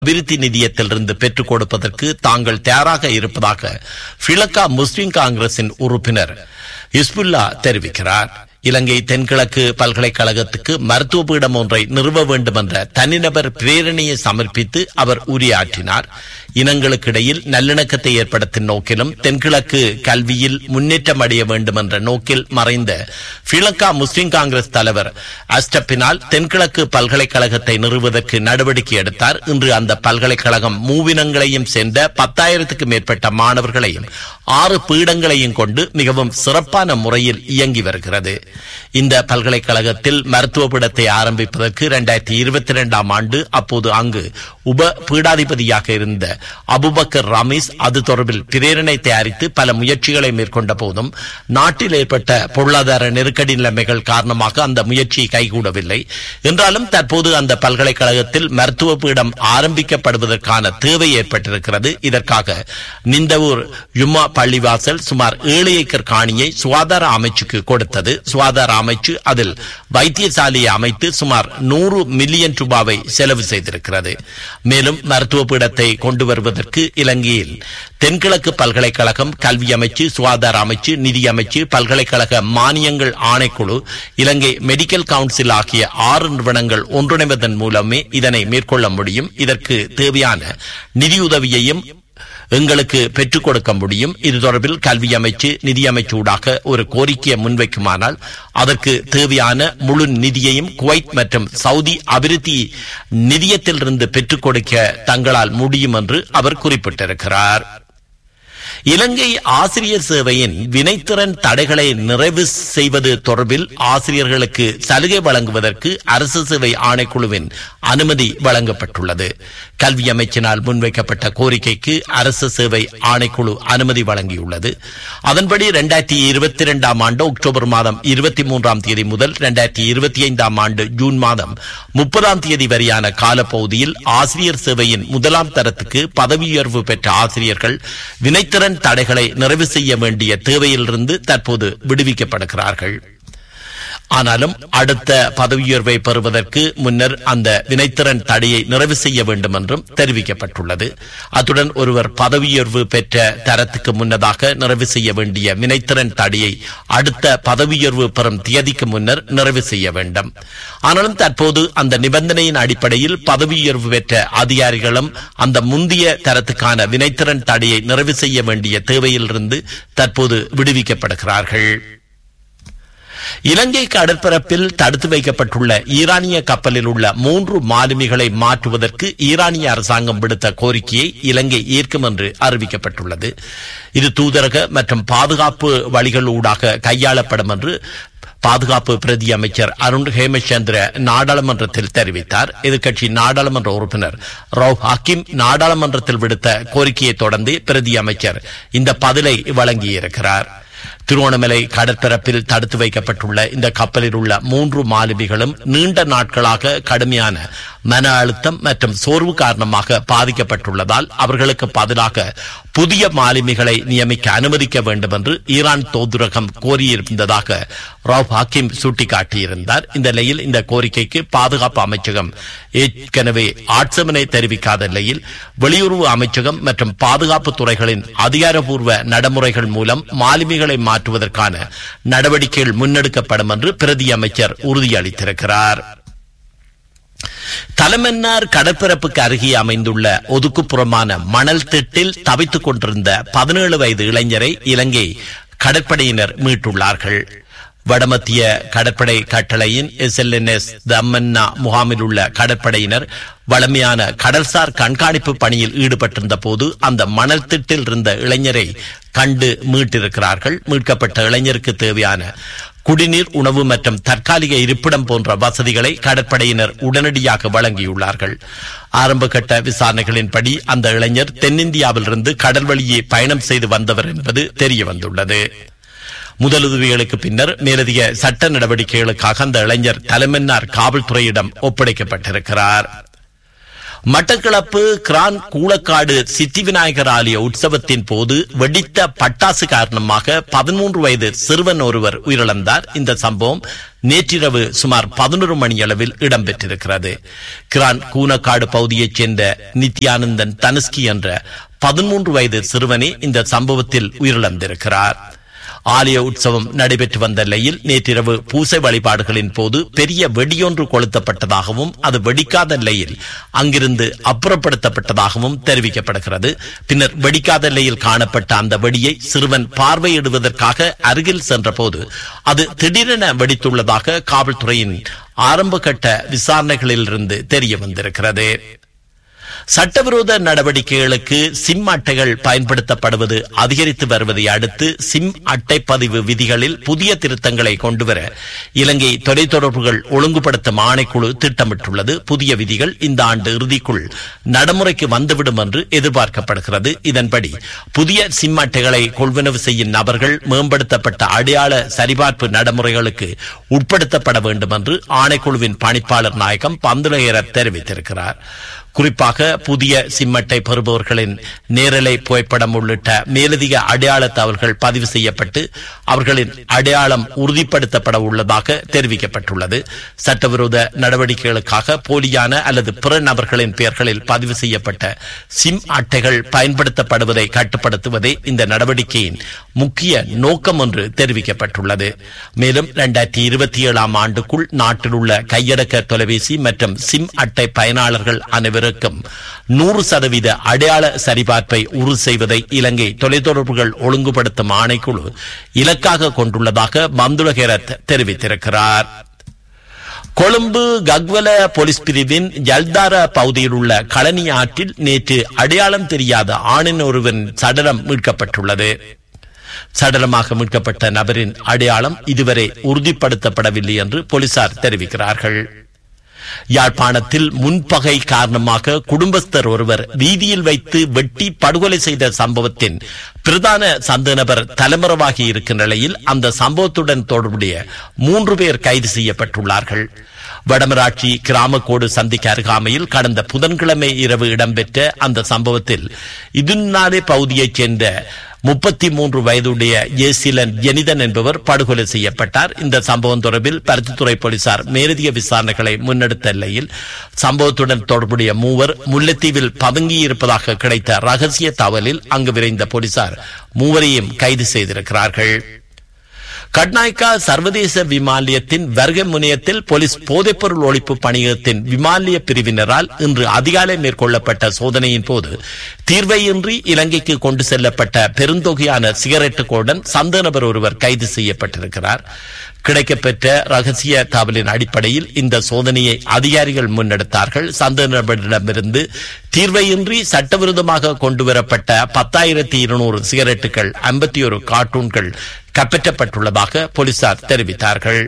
அபிவிருத்தி நிதியத்திலிருந்து பெற்றுக் கொடுப்பதற்கு தாங்கள் தயாராக இருப்பதாக ஸ்ரீலங்கா முஸ்லிம் காங்கிரசின் உறுப்பினர் இஸ்புல்லா தெரிவிக்கிறார் இலங்கை தென்கிழக்கு பல்கலைக்கழகத்துக்கு மருத்துவ பீடம் ஒன்றை நிறுவ வேண்டும் என்ற தனிநபர் பிரேரணையை சமர்ப்பித்து அவர் உரையாற்றினார் இனங்களுக்கிடையில் நல்லிணக்கத்தை ஏற்படுத்தும் நோக்கிலும் தென்கிழக்கு கல்வியில் முன்னேற்றம் அடைய வேண்டும் என்ற நோக்கில் மறைந்த ஸ்ரீலங்கா முஸ்லிம் காங்கிரஸ் தலைவர் அஸ்டப்பினால் தென்கிழக்கு பல்கலைக்கழகத்தை நிறுவுவதற்கு நடவடிக்கை எடுத்தார் இன்று அந்த பல்கலைக்கழகம் மூவினங்களையும் சேர்ந்த பத்தாயிரத்துக்கு மேற்பட்ட மாணவர்களையும் ஆறு பீடங்களையும் கொண்டு மிகவும் சிறப்பான முறையில் இயங்கி வருகிறது இந்த பல்கலைக்கழகத்தில் மருத்துவ பீடத்தை ஆரம்பிப்பதற்கு இரண்டாயிரத்தி இருபத்தி இரண்டாம் ஆண்டு அப்போது அங்கு உப பீடாதிபதியாக இருந்த அபுபக்கர் ரமீஸ் அது தொடர்பில் பிரேரணை தயாரித்து பல முயற்சிகளை மேற்கொண்ட போதும் நாட்டில் ஏற்பட்ட பொருளாதார நெருக்கடி நிலைமைகள் காரணமாக அந்த முயற்சி கைகூடவில்லை என்றாலும் தற்போது அந்த பல்கலைக்கழகத்தில் மருத்துவ பீடம் ஆரம்பிக்கப்படுவதற்கான தேவை ஏற்பட்டிருக்கிறது இதற்காக நிந்தவூர் ஜும்மா பள்ளிவாசல் சுமார் ஏழு ஏக்கர் காணியை சுகாதார அமைச்சுக்கு கொடுத்தது சுகாதார அமைச்சு அதில் வைத்தியசாலையை அமைத்து சுமார் நூறு மில்லியன் ரூபாவை செலவு செய்திருக்கிறது மேலும் மருத்துவ பீடத்தை கொண்டு வருவதற்கு இலங்கையில் தென்கிழக்கு பல்கலைக்கழகம் கல்வி அமைச்சு சுகாதார அமைச்சு நிதி அமைச்சு பல்கலைக்கழக மானியங்கள் ஆணைக்குழு இலங்கை மெடிக்கல் கவுன்சில் ஆகிய ஆறு நிறுவனங்கள் ஒன்றிணைவதன் மூலமே இதனை மேற்கொள்ள முடியும் இதற்கு தேவையான நிதியுதவியையும் எங்களுக்கு பெற்றுக் கொடுக்க முடியும் இது தொடர்பில் கல்வி அமைச்சு நிதி அமைச்சூடாக ஒரு கோரிக்கையை முன்வைக்குமானால் அதற்கு தேவையான முழு நிதியையும் குவைத் மற்றும் சவுதி அபிவிருத்தி நிதியத்திலிருந்து பெற்றுக் கொடுக்க தங்களால் முடியும் என்று அவர் குறிப்பிட்டிருக்கிறார் இலங்கை ஆசிரியர் சேவையின் வினைத்திறன் தடைகளை நிறைவு செய்வது தொடர்பில் ஆசிரியர்களுக்கு சலுகை வழங்குவதற்கு அரசு சேவை ஆணைக்குழுவின் அனுமதி வழங்கப்பட்டுள்ளது கல்வி அமைச்சினால் முன்வைக்கப்பட்ட கோரிக்கைக்கு அரசு சேவை ஆணைக்குழு அனுமதி வழங்கியுள்ளது அதன்படி இரண்டாயிரத்தி இருபத்தி இரண்டாம் ஆண்டு அக்டோபர் மாதம் இருபத்தி மூன்றாம் தேதி முதல் இரண்டாயிரத்தி இருபத்தி ஐந்தாம் ஆண்டு ஜூன் மாதம் முப்பதாம் தேதி வரையான காலப்பகுதியில் ஆசிரியர் சேவையின் முதலாம் தரத்துக்கு பதவி உயர்வு பெற்ற ஆசிரியர்கள் வினைத்திறன் தடைகளை நிறைவு செய்ய வேண்டிய தேவையிலிருந்து தற்போது விடுவிக்கப்படுகிறார்கள் ஆனாலும் அடுத்த பதவியுயர்வை பெறுவதற்கு முன்னர் அந்த வினைத்திறன் தடையை நிறைவு செய்ய வேண்டும் என்றும் தெரிவிக்கப்பட்டுள்ளது அத்துடன் ஒருவர் பதவியுயர்வு பெற்ற தரத்துக்கு முன்னதாக நிறைவு செய்ய வேண்டிய வினைத்திறன் தடையை அடுத்த பதவியுயர்வு பெறும் தேதிக்கு முன்னர் நிறைவு செய்ய வேண்டும் ஆனாலும் தற்போது அந்த நிபந்தனையின் அடிப்படையில் பதவியுயர்வு பெற்ற அதிகாரிகளும் அந்த முந்தைய தரத்துக்கான வினைத்திறன் தடையை நிறைவு செய்ய வேண்டிய தேவையிலிருந்து தற்போது விடுவிக்கப்படுகிறார்கள் இலங்கை கடற்பரப்பில் தடுத்து வைக்கப்பட்டுள்ள ஈரானிய கப்பலில் உள்ள மூன்று மாலுமிகளை மாற்றுவதற்கு ஈரானிய அரசாங்கம் விடுத்த கோரிக்கையை இலங்கை ஏற்கும் என்று அறிவிக்கப்பட்டுள்ளது இது தூதரக மற்றும் பாதுகாப்பு வழிகளூடாக கையாளப்படும் என்று பாதுகாப்பு பிரதி அமைச்சர் அருண் ஹேமச்சந்திர நாடாளுமன்றத்தில் தெரிவித்தார் எதிர்க்கட்சி நாடாளுமன்ற உறுப்பினர் ரவ் ஹக்கீம் நாடாளுமன்றத்தில் விடுத்த கோரிக்கையை தொடர்ந்து பிரதி அமைச்சர் இந்த பதிலை வழங்கியிருக்கிறார் திருவோணமலை கடற்பரப்பில் தடுத்து வைக்கப்பட்டுள்ள இந்த கப்பலில் உள்ள மூன்று மாலுமிகளும் நீண்ட நாட்களாக கடுமையான மன அழுத்தம் மற்றும் சோர்வு காரணமாக பாதிக்கப்பட்டுள்ளதால் அவர்களுக்கு பதிலாக புதிய மாலுமிகளை நியமிக்க அனுமதிக்க வேண்டும் என்று ஈரான் தூதரகம் கோரியிருந்ததாக ராவ் ஹக்கீம் சுட்டிக்காட்டியிருந்தார் இந்த நிலையில் இந்த கோரிக்கைக்கு பாதுகாப்பு அமைச்சகம் ஏற்கனவே ஆட்சேபனை தெரிவிக்காத நிலையில் வெளியுறவு அமைச்சகம் மற்றும் பாதுகாப்பு துறைகளின் அதிகாரப்பூர்வ நடைமுறைகள் மூலம் மாலுமிகளை மாற்றுவதற்கான நடவடிக்கைகள் முன்னெடுக்கப்படும் என்று பிரதி அமைச்சர் உறுதியளித்திருக்கிறார் தலைமன்னார் கடற்பரப்புக்கு அருகே அமைந்துள்ள ஒதுக்குப்புறமான மணல் திட்டில் தவித்துக் கொண்டிருந்த பதினேழு வயது இளைஞரை இலங்கை கடற்படையினர் மீட்டுள்ளார்கள் வடமத்திய கடற்படை கட்டளையின் எஸ்எல்என்எஸ் தம்மன்னா முகாமில் உள்ள கடற்படையினர் வளமையான கடல்சார் கண்காணிப்பு பணியில் ஈடுபட்டிருந்த போது அந்த மணல் திட்டில் இருந்த இளைஞரை கண்டு மீட்டிருக்கிறார்கள் மீட்கப்பட்ட இளைஞருக்கு தேவையான குடிநீர் உணவு மற்றும் தற்காலிக இருப்பிடம் போன்ற வசதிகளை கடற்படையினர் உடனடியாக வழங்கியுள்ளார்கள் ஆரம்ப கட்ட விசாரணைகளின்படி அந்த இளைஞர் தென்னிந்தியாவிலிருந்து கடல் வழியே பயணம் செய்து வந்தவர் என்பது தெரிய வந்துள்ளது முதலுதவிகளுக்கு பின்னர் மேலதிக சட்ட நடவடிக்கைகளுக்காக அந்த இளைஞர் தலைமன்னார் காவல்துறையிடம் ஒப்படைக்கப்பட்டிருக்கிறார் மட்டக்களப்பு கிரான் கூளக்காடு சித்தி விநாயகர் ஆலய உற்சவத்தின் போது வெடித்த பட்டாசு காரணமாக பதிமூன்று வயது சிறுவன் ஒருவர் உயிரிழந்தார் இந்த சம்பவம் நேற்றிரவு சுமார் பதினொரு மணி அளவில் இடம்பெற்றிருக்கிறது கிரான் கூனக்காடு பகுதியைச் சேர்ந்த நித்யானந்தன் தனுஸ்கி என்ற பதிமூன்று வயது சிறுவனே இந்த சம்பவத்தில் உயிரிழந்திருக்கிறார் ஆலய உற்சவம் நடைபெற்று வந்த நிலையில் நேற்றிரவு பூசை வழிபாடுகளின் போது பெரிய வெடியொன்று கொளுத்தப்பட்டதாகவும் அது வெடிக்காத நிலையில் அங்கிருந்து அப்புறப்படுத்தப்பட்டதாகவும் தெரிவிக்கப்படுகிறது பின்னர் வெடிக்காத நிலையில் காணப்பட்ட அந்த வெடியை சிறுவன் பார்வையிடுவதற்காக அருகில் சென்றபோது அது திடீரென வெடித்துள்ளதாக காவல்துறையின் ஆரம்பகட்ட விசாரணைகளிலிருந்து தெரிய வந்திருக்கிறது சட்டவிரோத நடவடிக்கைகளுக்கு சிம் அட்டைகள் பயன்படுத்தப்படுவது அதிகரித்து வருவதை அடுத்து சிம் அட்டை பதிவு விதிகளில் புதிய திருத்தங்களை கொண்டுவர இலங்கை தொலைத்தொடர்புகள் ஒழுங்குபடுத்தும் ஆணைக்குழு திட்டமிட்டுள்ளது புதிய விதிகள் இந்த ஆண்டு இறுதிக்குள் நடைமுறைக்கு வந்துவிடும் என்று எதிர்பார்க்கப்படுகிறது இதன்படி புதிய சிம் அட்டைகளை கொள்வனவு செய்யும் நபர்கள் மேம்படுத்தப்பட்ட அடையாள சரிபார்ப்பு நடைமுறைகளுக்கு உட்படுத்தப்பட வேண்டும் என்று ஆணைக்குழுவின் பணிப்பாளர் நாயகம் பந்துலகர தெரிவித்திருக்கிறார் குறிப்பாக புதிய சிம்மட்டை பெறுபவர்களின் நேரலை புகைப்படம் உள்ளிட்ட மேலதிக அடையாள தகவல்கள் பதிவு செய்யப்பட்டு அவர்களின் அடையாளம் உறுதிப்படுத்தப்பட உள்ளதாக தெரிவிக்கப்பட்டுள்ளது சட்டவிரோத நடவடிக்கைகளுக்காக போலியான அல்லது பிற நபர்களின் பெயர்களில் பதிவு செய்யப்பட்ட சிம் அட்டைகள் பயன்படுத்தப்படுவதை கட்டுப்படுத்துவதே இந்த நடவடிக்கையின் முக்கிய நோக்கம் என்று தெரிவிக்கப்பட்டுள்ளது மேலும் இரண்டாயிரத்தி இருபத்தி ஏழாம் ஆண்டுக்குள் நாட்டில் உள்ள கையடக்க தொலைபேசி மற்றும் சிம் அட்டை பயனாளர்கள் அனைவரும் அனைவருக்கும் நூறு சதவீத அடையாள சரிபார்ப்பை உறுதி செய்வதை இலங்கை தொலைத்தொடர்புகள் ஒழுங்குபடுத்தும் ஆணைக்குழு இலக்காக கொண்டுள்ளதாக பந்துலகேரத் தெரிவித்திருக்கிறார் கொழும்பு கக்வல போலீஸ் பிரிவின் ஜல்தார பகுதியில் உள்ள களனி ஆற்றில் நேற்று அடையாளம் தெரியாத ஆணின் ஒருவன் சடலம் மீட்கப்பட்டுள்ளது சடலமாக மீட்கப்பட்ட நபரின் அடையாளம் இதுவரை உறுதிப்படுத்தப்படவில்லை என்று போலீசார் தெரிவிக்கிறார்கள் யாழ்ப்பாணத்தில் முன்பகை காரணமாக குடும்பஸ்தர் ஒருவர் வீதியில் வைத்து வெட்டி படுகொலை செய்த சம்பவத்தின் பிரதான சந்த நபர் தலைமறைவாகி இருக்கும் நிலையில் அந்த சம்பவத்துடன் தொடர்புடைய மூன்று பேர் கைது செய்யப்பட்டுள்ளார்கள் வடமராட்சி கிராமக்கோடு சந்திக்கு அருகாமையில் கடந்த புதன்கிழமை இரவு இடம்பெற்ற அந்த சம்பவத்தில் இதுநாளே பகுதியைச் சேர்ந்த முப்பத்தி மூன்று வயதுடைய ஏசிலன் ஜெனிதன் என்பவர் படுகொலை செய்யப்பட்டார் இந்த சம்பவம் தொடர்பில் பருத்தித்துறை போலீசார் மேலதிக விசாரணைகளை முன்னெடுத்த நிலையில் சம்பவத்துடன் தொடர்புடைய மூவர் முல்லைத்தீவில் பதுங்கியிருப்பதாக கிடைத்த ரகசிய தகவலில் அங்கு விரைந்த போலீசார் மூவரையும் கைது செய்திருக்கிறார்கள் கட்நாய்கா சர்வதேச விமானியத்தின் வருகை முனையத்தில் போலீஸ் போதைப்பொருள் ஒழிப்பு பணியகத்தின் விமானிய பிரிவினரால் இன்று அதிகாலை மேற்கொள்ளப்பட்ட சோதனையின் போது தீர்வையின்றி இலங்கைக்கு கொண்டு செல்லப்பட்ட பெருந்தொகையான சிகரெட்டுகளுடன் சந்த நபர் ஒருவர் கைது செய்யப்பட்டிருக்கிறார் கிடைக்கப்பெற்ற ரகசிய தகவலின் அடிப்படையில் இந்த சோதனையை அதிகாரிகள் முன்னெடுத்தார்கள் சந்த நபரிடமிருந்து தீர்வையின்றி சட்டவிரோதமாக கொண்டுவரப்பட்ட பத்தாயிரத்தி இருநூறு சிகரெட்டுகள் ஐம்பத்தி ஒரு கார்ட்டூன்கள் கைப்பற்றப்பட்டுள்ளதாக போலீசார் தெரிவித்தார்கள்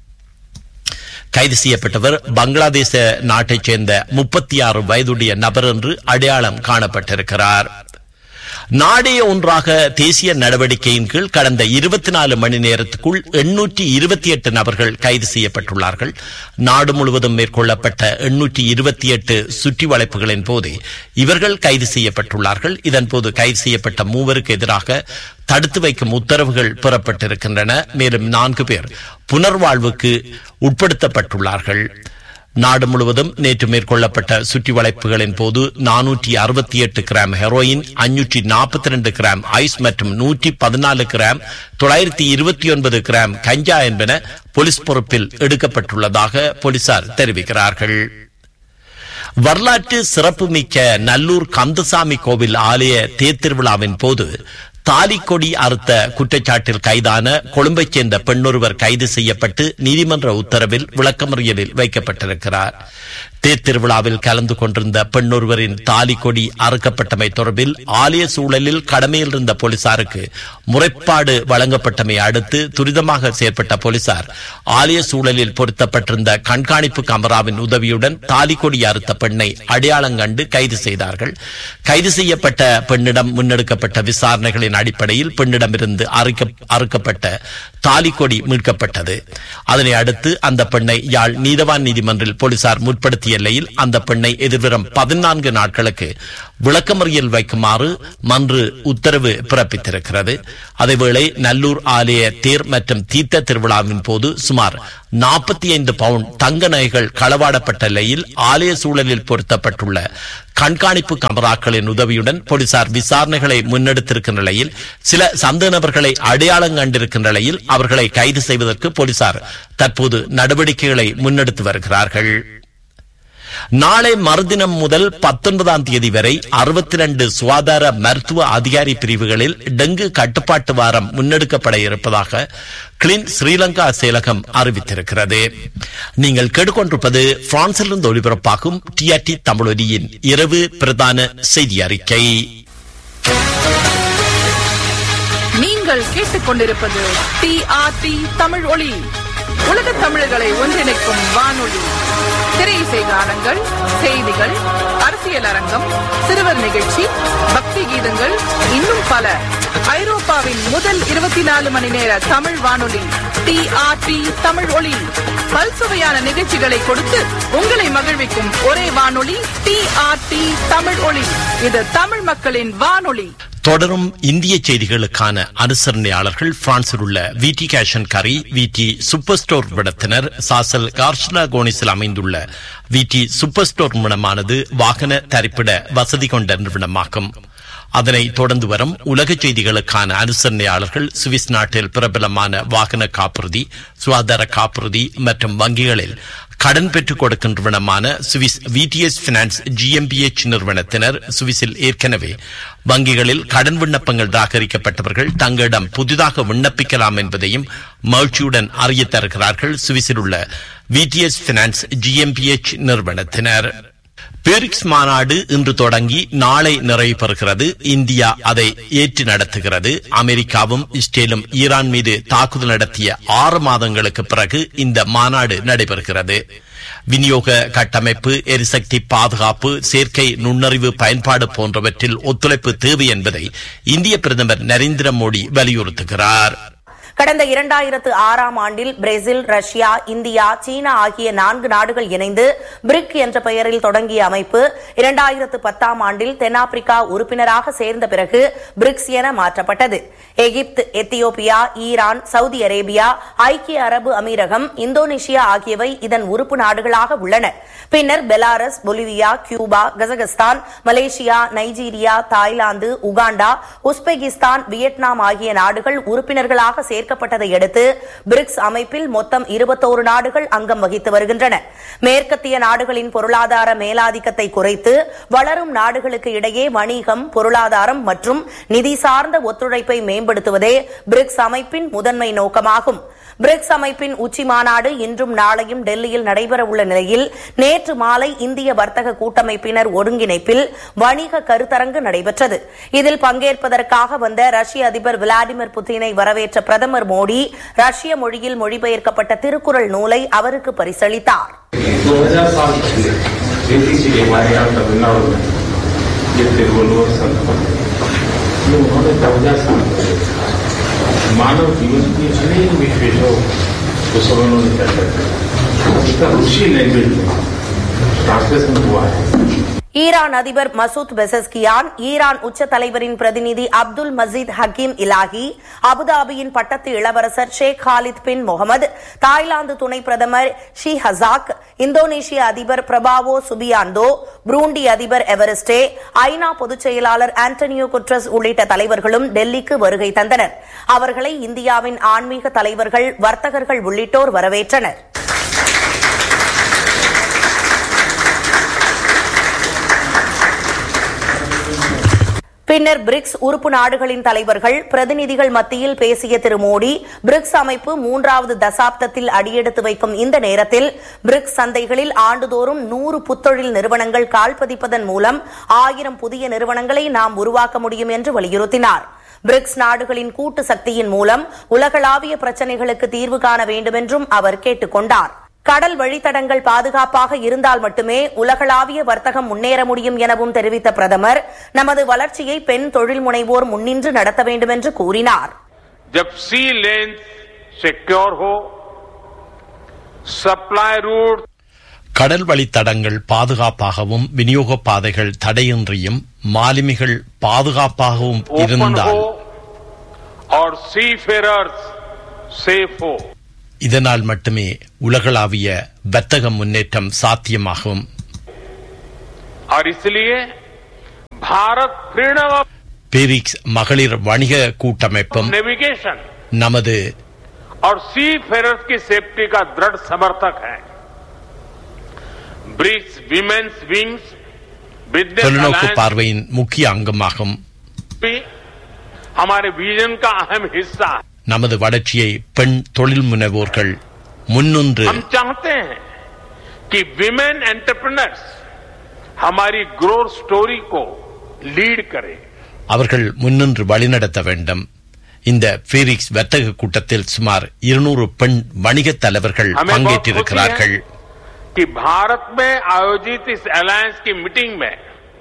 கைது செய்யப்பட்டவர் பங்களாதேச நாட்டைச் சேர்ந்த முப்பத்தி ஆறு வயதுடைய நபர் என்று அடையாளம் காணப்பட்டிருக்கிறார் நாடே ஒன்றாக தேசிய நடவடிக்கையின் கீழ் கடந்த இருபத்தி நாலு மணி நேரத்துக்குள் எண்ணூற்றி இருபத்தி எட்டு நபர்கள் கைது செய்யப்பட்டுள்ளார்கள் நாடு முழுவதும் மேற்கொள்ளப்பட்ட எண்ணூற்றி இருபத்தி எட்டு சுற்றி வளைப்புகளின் போது இவர்கள் கைது செய்யப்பட்டுள்ளார்கள் இதன்போது கைது செய்யப்பட்ட மூவருக்கு எதிராக தடுத்து வைக்கும் உத்தரவுகள் பெறப்பட்டிருக்கின்றன மேலும் நான்கு பேர் புனர்வாழ்வுக்கு உட்படுத்தப்பட்டுள்ளார்கள் நாடு முழுவதும் நேற்று மேற்கொள்ளப்பட்ட சுற்றி வளைப்புகளின் போது நானூற்றி அறுபத்தி எட்டு கிராம் ஹெரோயின் அஞ்சூற்றி நாற்பத்தி ரெண்டு கிராம் ஐஸ் மற்றும் நூற்றி பதினாலு கிராம் தொள்ளாயிரத்தி இருபத்தி ஒன்பது கிராம் கஞ்சா என்பன போலீஸ் பொறுப்பில் எடுக்கப்பட்டுள்ளதாக போலீசார் தெரிவிக்கிறார்கள் வரலாற்று சிறப்புமிக்க நல்லூர் கந்தசாமி கோவில் ஆலய தேர்திருவிழாவின் போது தாலிக்கொடி அறுத்த குற்றச்சாட்டில் கைதான கொழும்பைச் சேர்ந்த பெண்ணொருவர் கைது செய்யப்பட்டு நீதிமன்ற உத்தரவில் விளக்கமறியலில் வைக்கப்பட்டிருக்கிறார் தேர்திருவிழாவில் கலந்து கொண்டிருந்த பெண்ணொருவரின் தாலிக்கொடி அறுக்கப்பட்டமை தொடர்பில் ஆலய சூழலில் கடமையில் இருந்த போலீசாருக்கு முறைப்பாடு வழங்கப்பட்டமை அடுத்து துரிதமாக செயற்பட்ட போலீசார் ஆலய சூழலில் பொருத்தப்பட்டிருந்த கண்காணிப்பு கமராவின் உதவியுடன் தாலிக்கொடி அறுத்த பெண்ணை அடையாளம் கண்டு கைது செய்தார்கள் கைது செய்யப்பட்ட பெண்ணிடம் முன்னெடுக்கப்பட்ட விசாரணைகளின் அடிப்படையில் பெண்ணிடமிருந்து அறுக்கப்பட்ட தாலிக்கொடி மீட்கப்பட்டது அதனை அடுத்து அந்த பெண்ணை யாழ் நீதவான் நீதிமன்றில் போலீசார் முற்படுத்திய வடமராட்சி எல்லையில் அந்த பெண்ணை எதிர்வரும் பதினான்கு நாட்களுக்கு விளக்கமறியல் வைக்குமாறு மன்று உத்தரவு பிறப்பித்திருக்கிறது அதேவேளை நல்லூர் ஆலய தேர் மற்றும் தீர்த்த திருவிழாவின் போது சுமார் நாற்பத்தி ஐந்து பவுண்ட் தங்க நகைகள் களவாடப்பட்ட நிலையில் ஆலய சூழலில் பொருத்தப்பட்டுள்ள கண்காணிப்பு கமராக்களின் உதவியுடன் போலீசார் விசாரணைகளை முன்னெடுத்திருக்கின்ற நிலையில் சில சந்தேக நபர்களை அடையாளம் கண்டிருக்கின்ற நிலையில் அவர்களை கைது செய்வதற்கு போலீசார் தற்போது நடவடிக்கைகளை முன்னெடுத்து வருகிறார்கள் நாளை மறுதினம் முதல் பத்தொன்பதாம் தேதி வரை அறுபத்தி ரெண்டு சுகாதார மருத்துவ அதிகாரி பிரிவுகளில் டெங்கு கட்டுப்பாட்டு வாரம் முன்னெடுக்கப்பட இருப்பதாக கிளீன் ஸ்ரீலங்கா செயலகம் அறிவித்திருக்கிறது நீங்கள் கேட்டுக்கொண்டிருப்பது பிரான்சிலிருந்து ஒளிபரப்பாகும் டிஆர்டி தமிழொலியின் இரவு பிரதான செய்தி அறிக்கை நீங்கள் கேட்டுக்கொண்டிருப்பது டிஆர்டி தமிழ் ஒளி உலக தமிழர்களை ஒன்றிணைக்கும் வானொலி திரையிசை கானங்கள் செய்திகள் அரசியல் அரங்கம் சிறுவர் நிகழ்ச்சி பக்தி கீதங்கள் இன்னும் பல ஐரோப்பாவின் முதல் இருபத்தி நாலு மணி நேர தமிழ் வானொலி டிஆர்டி தமிழ் ஒளி பல்சுவையான நிகழ்ச்சிகளை கொடுத்து உங்களை மகிழ்விக்கும் ஒரே வானொலி டிஆர்டி தமிழ் ஒளி இது தமிழ் மக்களின் வானொலி தொடரும் இந்திய செய்திகளுக்கான அனுசரணையாளர்கள் பிரான்சில் உள்ள விடி கேஷன் கரி விடி சூப்பர் ஸ்டோர் விடத்தினர் சாசல் கார்ஷனா கோனிஸில் அமைந்துள்ள விடி சூப்பர் ஸ்டோர் நிறுவனமானது வாகன தரிப்பிட வசதி கொண்ட நிறுவனமாகும் அதனை தொடர்ந்து வரும் உலக செய்திகளுக்கான அனுசரணையாளர்கள் சுவிஸ் நாட்டில் பிரபலமான வாகன காப்புறுதி சுகாதார காப்புறுதி மற்றும் வங்கிகளில் கடன் பெற்றுக் கொடுக்கும் நிறுவனமான சுவிஸ் விடிஎஸ் பினான்ஸ் ஜிஎம்பிஎச் நிறுவனத்தினர் சுவிஸில் ஏற்கனவே வங்கிகளில் கடன் விண்ணப்பங்கள் நிராகரிக்கப்பட்டவர்கள் தங்களிடம் புதிதாக விண்ணப்பிக்கலாம் என்பதையும் மகிழ்ச்சியுடன் அறிய தருகிறார்கள் சுவிஸில் உள்ள விடிஎஸ் பினான்ஸ் ஜிஎம்பிஎச் நிறுவனத்தினர் பேரிக்ஸ் மாநாடு இன்று தொடங்கி நாளை நிறைவு பெறுகிறது இந்தியா அதை ஏற்று நடத்துகிறது அமெரிக்காவும் இஸ்ரேலும் ஈரான் மீது தாக்குதல் நடத்திய ஆறு மாதங்களுக்கு பிறகு இந்த மாநாடு நடைபெறுகிறது விநியோக கட்டமைப்பு எரிசக்தி பாதுகாப்பு செயற்கை நுண்ணறிவு பயன்பாடு போன்றவற்றில் ஒத்துழைப்பு தேவை என்பதை இந்திய பிரதமர் நரேந்திர மோடி வலியுறுத்துகிறார் கடந்த இரண்டாயிரத்து ஆறாம் ஆண்டில் பிரேசில் ரஷ்யா இந்தியா சீனா ஆகிய நான்கு நாடுகள் இணைந்து பிரிக் என்ற பெயரில் தொடங்கிய அமைப்பு இரண்டாயிரத்து பத்தாம் ஆண்டில் தென்னாப்பிரிக்கா உறுப்பினராக சேர்ந்த பிறகு பிரிக்ஸ் என மாற்றப்பட்டது Egypt Ethiopia Iran Saudi Arabia ஐக்கிய அரபு அமீரகம் இந்தோனேஷியா ஆகியவை இதன் உறுப்பு நாடுகளாக உள்ளன பின்னர் Belarus Bolivia Cuba Kazakhstan Malaysia Nigeria Thailand Uganda Uzbekistan Vietnam ஆகிய நாடுகள் உறுப்பினர்களாக சேர்க்கப்பட்டதை அடுத்து பிரிக்ஸ் அமைப்பில் மொத்தம் இருபத்தோரு நாடுகள் அங்கம் வகித்து வருகின்றன மேற்கத்திய நாடுகளின் பொருளாதார மேலாதிக்கத்தை குறைத்து வளரும் நாடுகளுக்கு இடையே வணிகம் பொருளாதாரம் மற்றும் நிதி சார்ந்த ஒத்துழைப்பை மேம்படுத்துவதே பிரிக்ஸ் அமைப்பின் முதன்மை நோக்கமாகும் பிரிக்ஸ் அமைப்பின் உச்சி மாநாடு இன்றும் நாளையும் டெல்லியில் நடைபெறவுள்ள நிலையில் நேற்று மாலை இந்திய வர்த்தக கூட்டமைப்பினர் ஒருங்கிணைப்பில் வணிக கருத்தரங்கு நடைபெற்றது இதில் பங்கேற்பதற்காக வந்த ரஷ்ய அதிபர் விளாடிமிர் புட்டினை வரவேற்ற பிரதமர் மோடி ரஷ்ய மொழியில் மொழிபெயர்க்கப்பட்ட திருக்குறள் நூலை அவருக்கு பரிசளித்தார் 2000 साल पहले रीति से हमारे यहाँ तमिलनाडु में ये तिरुवल्लुवर संत बने ये उन्होंने दो हजार साल पहले मानव जीवन की अनेक विशेषों को सब उन्होंने चर्चा की इसका रूसी लैंग्वेज में ट्रांसलेशन हुआ है ஈரான் அதிபர் மசூத் பெசஸ்கியான் ஈரான் உச்ச தலைவரின் பிரதிநிதி அப்துல் மசீத் ஹக்கீம் இலாஹி அபுதாபியின் பட்டத்து இளவரசர் Sheikh Khalid bin Mohammed Thailand துணை பிரதமர் ஷி ஹசாக் இந்தோனேஷிய அதிபர் பிரபாவோ சுபியாண்டோ புரூண்டி அதிபர் எவரெஸ்டே ஐநா பொதுச் செயலாளர் ஆண்டனியோ குட்ரஸ் உள்ளிட்ட தலைவர்களும் டெல்லிக்கு வருகை தந்தனர் அவர்களை இந்தியாவின் ஆன்மீக தலைவர்கள் வர்த்தகர்கள் உள்ளிட்டோர் வரவேற்றனர் பின்னர் பிரிக்ஸ் உறுப்பு நாடுகளின் தலைவர்கள் பிரதிநிதிகள் மத்தியில் பேசிய திரு மோடி பிரிக்ஸ் அமைப்பு மூன்றாவது தசாப்தத்தில் அடியெடுத்து வைக்கும் இந்த நேரத்தில் பிரிக்ஸ் சந்தைகளில் ஆண்டுதோறும் நூறு புத்தொழில் நிறுவனங்கள் கால்பதிப்பதன் மூலம் ஆயிரம் புதிய நிறுவனங்களை நாம் உருவாக்க முடியும் என்று வலியுறுத்தினார் பிரிக்ஸ் நாடுகளின் கூட்டு சக்தியின் மூலம் உலகளாவிய பிரச்சினைகளுக்கு தீர்வு காண வேண்டும் என்றும் அவர் கேட்டுக் கொண்டார் கடல் வழித்தடங்கள் பாதுகாப்பாக இருந்தால் மட்டுமே உலகளாவிய வர்த்தகம் முன்னேற முடியும் எனவும் தெரிவித்த பிரதமர் நமது வளர்ச்சியை பெண் தொழில் முனைவோர் முன்னின்று நடத்த வேண்டும் என்று கூறினார் जब सी लेन सिक्योर हो सप्लाई रूट கடல் வழித்தடங்கள் பாதுகாப்பாகவும் விநியோக பாதைகள் தடையின்றியும் மாலுமிகள் பாதுகாப்பாகவும் ओपन இருந்தால் हो और सी फेरर्स सेफ हो இதனால் மட்டுமே உலகளாவிய வர்த்தக முன்னேற்றம் சாத்தியமாகும் और इसलिए भारत फ्रीडम ऑफ பீரிக்ஸ் மகளிர் வணிக கூட்டமைப்பும் नेविगेशन நமது और सी फेरर्स की सेफ्टी का दृढ़ समर्थक है ब्रिक्स विमेन्स विंग्स बिजनेस தொலைநோக்கு अलायंस பார்வையின் முக்கிய அங்கமாகும் भी हमारे विजन का अहम हिस्सा है நமது வளர்ச்சியை பெண் தொழில் முனைவோர்கள் முன்னின்று हम चाहते हैं कि विमेन एंटरप्रेनर्स हमारी ग्रोथ स्टोरी को लीड करें அவர்கள் முன்னின்று வழிநடத்த வேண்டும் இந்த பீரிக்ஸ் வர்த்தக கூட்டத்தில் சுமார் இருநூறு பெண் வணிகத் தலைவர்கள் हमें बहुत खुशी பங்கேற்றிருக்கிறார்கள் है कि भारत में आयोजित इस अलायंस की मीटिंग में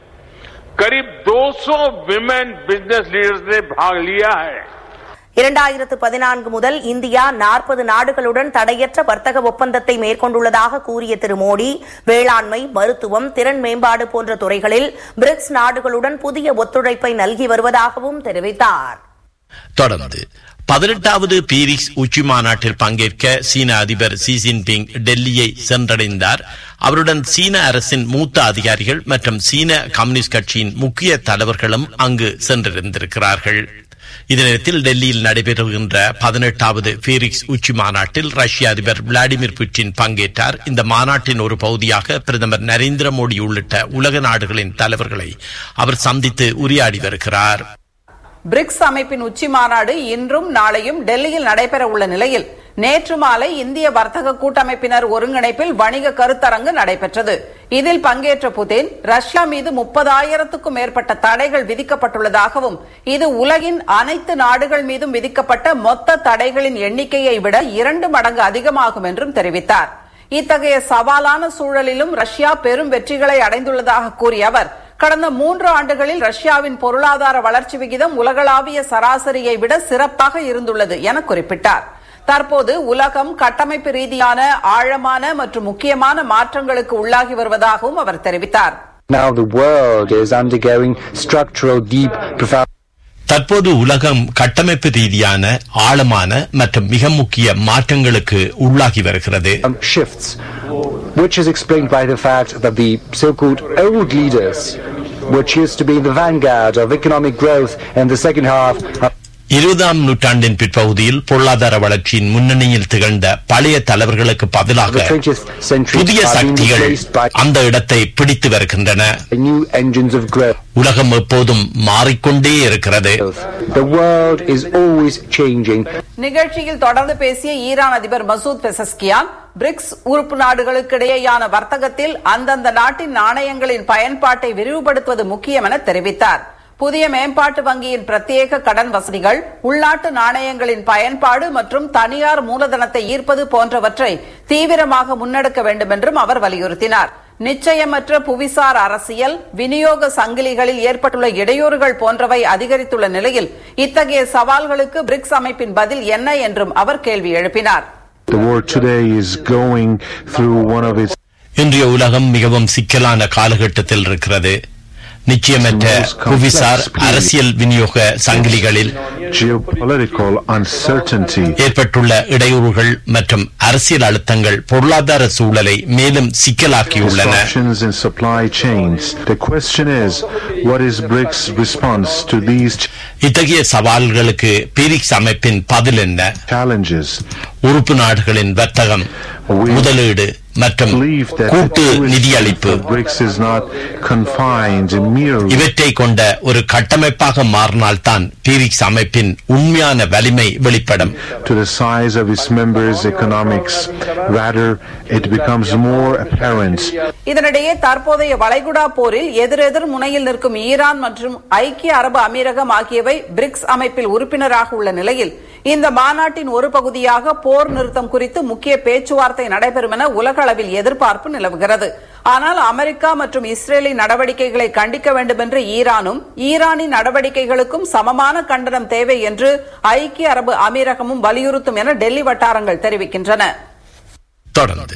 करीब 200 विमेन बिजनेस लीडर्स ने भाग लिया है இரண்டாயிரத்து பதினான்கு முதல் இந்தியா நாற்பது நாடுகளுடன் தடையற்ற வர்த்தக ஒப்பந்தத்தை மேற்கொண்டுள்ளதாக கூறிய திரு மோடி வேளாண்மை மருத்துவம் திறன் மேம்பாடு போன்ற துறைகளில் பிரிக்ஸ் நாடுகளுடன் புதிய ஒத்துழைப்பை நல்கி வருவதாகவும் தெரிவித்தார் தொடர்ந்து பதினெட்டாவது பீரிக்ஸ் உச்சி மாநாட்டில் பங்கேற்க சீன அதிபர் ஷி ஜின்பிங் டெல்லியை சென்றடைந்தார் அவருடன் சீன அரசின் மூத்த அதிகாரிகள் மற்றும் சீன கம்யூனிஸ்ட் கட்சியின் முக்கிய தலைவர்களும் அங்கு சென்றிருந்திருக்கிறார்கள் இதே நேரத்தில் டெல்லியில் நடைபெறுகின்ற பதினெட்டாவது பீரிக்ஸ் உச்சி மாநாட்டில் ரஷ்ய அதிபர் விளாடிமிர் புட்டின் பங்கேற்றார் இந்த மாநாட்டின் ஒரு பகுதியாக பிரதமர் நரேந்திர மோடி உள்ளிட்ட உலக நாடுகளின் தலைவர்களை அவர் சந்தித்து உரையாடி வருகிறார் பிரிக்ஸ் அமைப்பின் உச்சி மாநாடு இன்றும் நாளையும் டெல்லியில் நடைபெற உள்ள நிலையில் நேற்று மாலை இந்திய வர்த்தக கூட்டமைப்பினர் ஒருங்கிணைப்பில் வணிக கருத்தரங்கு நடைபெற்றது இதில் பங்கேற்ற புதின் ரஷ்யா மீது முப்பதாயிரத்துக்கும் மேற்பட்ட தடைகள் விதிக்கப்பட்டுள்ளதாகவும் இது உலகின் அனைத்து நாடுகள் மீதும் விதிக்கப்பட்ட மொத்த தடைகளின் எண்ணிக்கையை விட இரண்டு மடங்கு அதிகமாகும் என்றும் தெரிவித்தார் இத்தகைய சவாலான சூழலிலும் ரஷ்யா பெரும் வெற்றிகளை அடைந்துள்ளதாக கூறிய அவர் கடந்த மூன்று ஆண்டுகளில் ரஷ்யாவின் பொருளாதார வளர்ச்சி விகிதம் உலகளாவிய சராசரியை விட சிறப்பாக இருந்துள்ளது என குறிப்பிட்டார் தற்போது உலகம் கட்டமைப்பு ரீதியான ஆழமான மற்றும் முக்கியமான மாற்றங்களுக்கு உள்ளாகி வருவதாகவும் அவர் தெரிவித்தார் Now the world is undergoing structural, deep, profound தற்போது உலகம் கட்டமைப்பு ரீதியான ஆழமான மற்றும் மிக முக்கிய மாற்றங்களுக்கு உள்ளாகி வருகிறது shifts, which is explained by the fact that the so-called old leaders, which used to be in the vanguard of economic growth in the second half, are இருபதாம் நூற்றாண்டின் பிற்பகுதியில் பொருளாதார வளர்ச்சியின் முன்னணியில் திகழ்ந்த பழைய தலைவர்களுக்கு the பதிலாக 20th century புதிய are being சக்திகள் replaced by அந்த இடத்தை பிடித்து வருகின்றன new engines of growth. உலகம் எப்போதும் மாறிக்கொண்டே இருக்கிறது The world is always changing. நிகழ்ச்சியில் தொடர்ந்து பேசிய ஈரான் அதிபர் மசூத் பெசஸ்கியான் பிரிக்ஸ் உறுப்பு நாடுகளுக்கிடையேயான வர்த்தகத்தில் அந்தந்த நாட்டின் நாணயங்களின் பயன்பாட்டை விரிவுபடுத்துவது முக்கியம் என தெரிவித்தார் புதிய மேம்பாட்டு வங்கியின் பிரத்யேக கடன் வசதிகள் உள்நாட்டு நாணயங்களின் பயன்பாடு மற்றும் தனியார் மூலதனத்தை ஈர்ப்பது போன்றவற்றை தீவிரமாக முன்னெடுக்க வேண்டும் என்றும் அவர் வலியுறுத்தினார் நிச்சயமற்ற புவிசார் அரசியல் விநியோக சங்கிலிகளில் ஏற்பட்டுள்ள இடையூறுகள் போன்றவை அதிகரித்துள்ள நிலையில் இத்தகைய சவால்களுக்கு பிரிக்ஸ் அமைப்பின் பதில் என்ன என்றும் அவர் கேள்வி எழுப்பினார் The world today is going through one of its இன்றைய உலகம் மிகவும் சிக்கலான காலகட்டத்தில் இருக்கிறது நிச்சயமற்ற புவிசார் அரசியல் விநியோக சங்கிலிகளில் geopolitical uncertainty. ஏற்பட்டுள்ள இடையூறுகள் மற்றும் அரசியல் அழுத்தங்கள் பொருளாதார சூழலை மேலும் சிக்கலாக்கியுள்ளன Disruptions in supply chains. The question is, what is BRICS' response to these ch- இத்தகைய சவால்களுக்கு பீரிக்ஸ் அமைப்பின் பதில் என்ன challenges? உறுப்பு நாடுகளின் வர்த்தகம் முதலீடு மற்றும் Believe that கூட்டு the true நிதியளிப்பு strength of BRICS is not confined merely இவற்றை கொண்ட ஒரு கட்டமைப்பாக மாறினால்தான் பீரிக்ஸ் அமைப்பின் உண்மையான வலிமை வெளிப்படும் to the size of its members' economics. Rather, it becomes more apparent இதனிடையே தற்போதைய வளைகுடா போரில் எதிரெதிர் முனையில் நிற்கும் ஈரான் மற்றும் ஐக்கிய அரபு அமீரகம் ஆகியவை பிரிக்ஸ் அமைப்பில் உறுப்பினராக உள்ள நிலையில் இந்த மாநாட்டின் ஒரு பகுதியாக போர் நிறுத்தம் குறித்து முக்கிய பேச்சுவார்த்தை நடைபெறும் என உலக அளவில் எதிர்பார்ப்பு நிலவுகிறது ஆனால் அமெரிக்கா மற்றும் இஸ்ரேலின் நடவடிக்கைகளை கண்டிக்க வேண்டும் என்று ஈரானும் ஈரானின் நடவடிக்கைகளுக்கும் சமமான கண்டனம் தேவை என்று ஐக்கிய அரபு அமீரகமும் வலியுறுத்தும் என டெல்லி வட்டாரங்கள் தெரிவிக்கின்றன தொடர்ந்து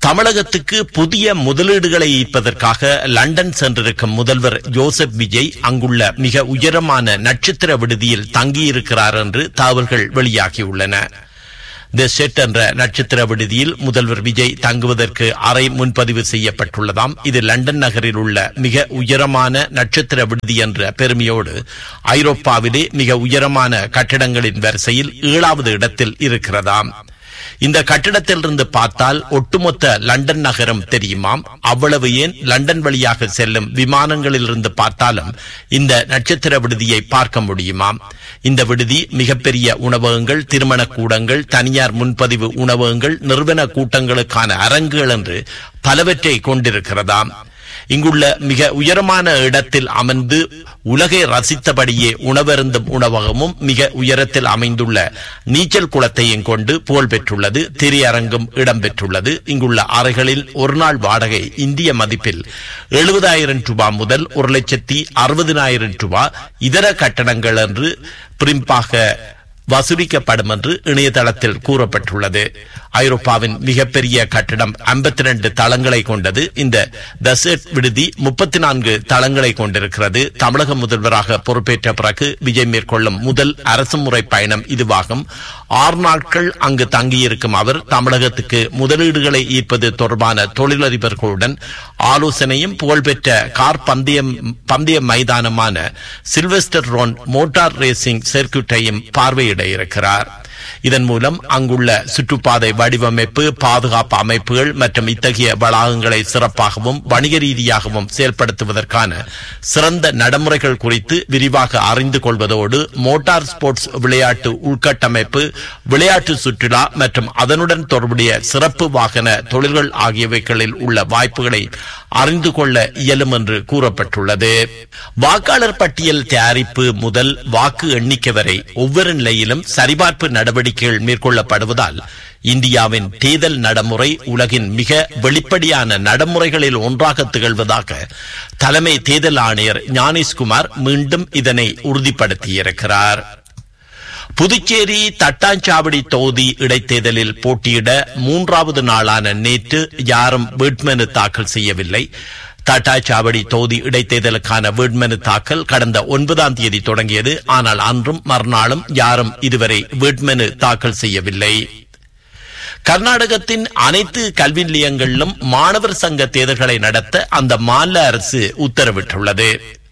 தமிழகத்துக்கு புதிய முதலீடுகளை ஈர்ப்பதற்காக லண்டன் சென்றிருக்கும் முதல்வர் ஜோசப் விஜய் அங்குள்ள மிக உயரமான நட்சத்திர விடுதியில் தங்கியிருக்கிறார் என்று தகவல்கள் வெளியாகியுள்ளன தி செட் என்ற நட்சத்திர விடுதியில் முதல்வர் விஜய் தங்குவதற்கு அறை முன்பதிவு செய்யப்பட்டுள்ளதாம் இது லண்டன் நகரில் உள்ள மிக உயரமான நட்சத்திர விடுதி என்ற பெருமையோடு ஐரோப்பாவிலே மிக உயரமான கட்டிடங்களின் வரிசையில் ஏழாவது இடத்தில் இருக்கிறதாம் இந்த கட்டிடத்திலிருந்து பார்த்தால் ஒட்டுமொத்த லண்டன் நகரம் தெரியுமாம் அவ்வளவு ஏன் லண்டன் வழியாக செல்லும் விமானங்களிலிருந்து பார்த்தாலும் இந்த நட்சத்திர விடுதியை பார்க்க முடியுமாம் இந்த விடுதி மிகப்பெரிய உணவகங்கள் திருமண கூடங்கள் தனியார் முன்பதிவு உணவகங்கள் நிறுவன கூட்டங்களுக்கான அரங்குகள் என்று பலவற்றை கொண்டிருக்கிறதாம் இங்குள்ள மிக உயரமான இடத்தில் அமர்ந்து உலகை ரசித்தபடியே உணவருந்தும் உணவகமும் மிக உயரத்தில் அமைந்துள்ள நீச்சல் குளத்தையும் கொண்டு புகழ் பெற்றுள்ளது திரையரங்கும் இடம்பெற்றுள்ளது இங்குள்ள அறைகளில் ஒரு நாள் வாடகை இந்திய மதிப்பில் எழுபதாயிரம் ரூபாய் முதல் ஒரு லட்சத்தி அறுபதினாயிரம் ரூபாய் இதர கட்டணங்கள் என்று பிரிம்பாக வசூலிக்கப்படும் என்று இணையதளத்தில் கூறப்பட்டுள்ளது ஐரோப்பாவின் மிகப்பெரிய கட்டிடம் 52 தளங்களை கொண்டது இந்த தசெட் விடுதி முப்பத்தி நான்கு தளங்களை கொண்டிருக்கிறது தமிழக முதல்வராக பொறுப்பேற்ற பிறகு விஜய் மேற்கொள்ளும் முதல் அரசுமுறை பயணம் இதுவாகும் ஆறு நாட்கள் அங்கு தங்கியிருக்கும் அவர் தமிழகத்துக்கு முதலீடுகளை ஈர்ப்பது தொடர்பான தொழிலதிபர்களுடன் ஆலோசனையும் புகழ்பெற்ற கார் பந்தயம் பந்தய மைதானமான சில்வெஸ்டர் ரோன் மோட்டார் ரேசிங் சர்க்கியூட்டையும் பார்வையிட இருக்கிறார் இதன் மூலம் அங்குள்ள சுற்றுப்பாதை வடிவமைப்பு பாதுகாப்பு அமைப்புகள் மற்றும் இத்தகைய வளாகங்களை சிறப்பாகவும் வணிக ரீதியாகவும் செயல்படுத்துவதற்கான சிறந்த நடைமுறைகள் குறித்து விரிவாக அறிந்து கொள்வதோடு மோட்டார் ஸ்போர்ட்ஸ் விளையாட்டு உள்கட்டமைப்பு விளையாட்டு சுற்றுலா மற்றும் அதனுடன் தொடர்புடைய சிறப்பு வாகன தொழில்கள் ஆகியவைகளில் உள்ள வாய்ப்புகளை அறிந்து கொள்ள இயலும் என்று கூறப்பட்டுள்ளது வாக்காளர் பட்டியல் தயாரிப்பு முதல் வாக்கு எண்ணிக்கை வரை ஒவ்வொரு நிலையிலும் சரிபார்ப்பு நடவடிக்கைகள் மேற்கொள்ளப்படுவதால் இந்தியாவின் தேர்தல் நடைமுறை உலகின் மிக வெளிப்படையான நடைமுறைகளில் ஒன்றாக திகழ்வதாக தலைமை தேர்தல் ஆணையர் ஞானேஷ்குமார் மீண்டும் இதனை உறுதிப்படுத்தியிருக்கிறார் புதுச்சேரி தட்டாஞ்சாவடி தொகுதி இடைத்தேர்தலில் போட்டியிட மூன்றாவது நாளான நேற்று யாரும் வேட்புமனு தாக்கல் செய்யவில்லை தட்டாச்சாவடி தொகுதி இடைத்தேர்தலுக்கான வேட்புமனு தாக்கல் கடந்த ஒன்பதாம் தேதி தொடங்கியது ஆனால் அன்றும் மறுநாளும் யாரும் இதுவரை வேட்புமனு தாக்கல் செய்யவில்லை கர்நாடகத்தின் அனைத்து கல்வி நிலையங்களிலும் மாணவர் சங்க தேர்தல்களை நடத்த அந்த மாநில அரசு உத்தரவிட்டுள்ளது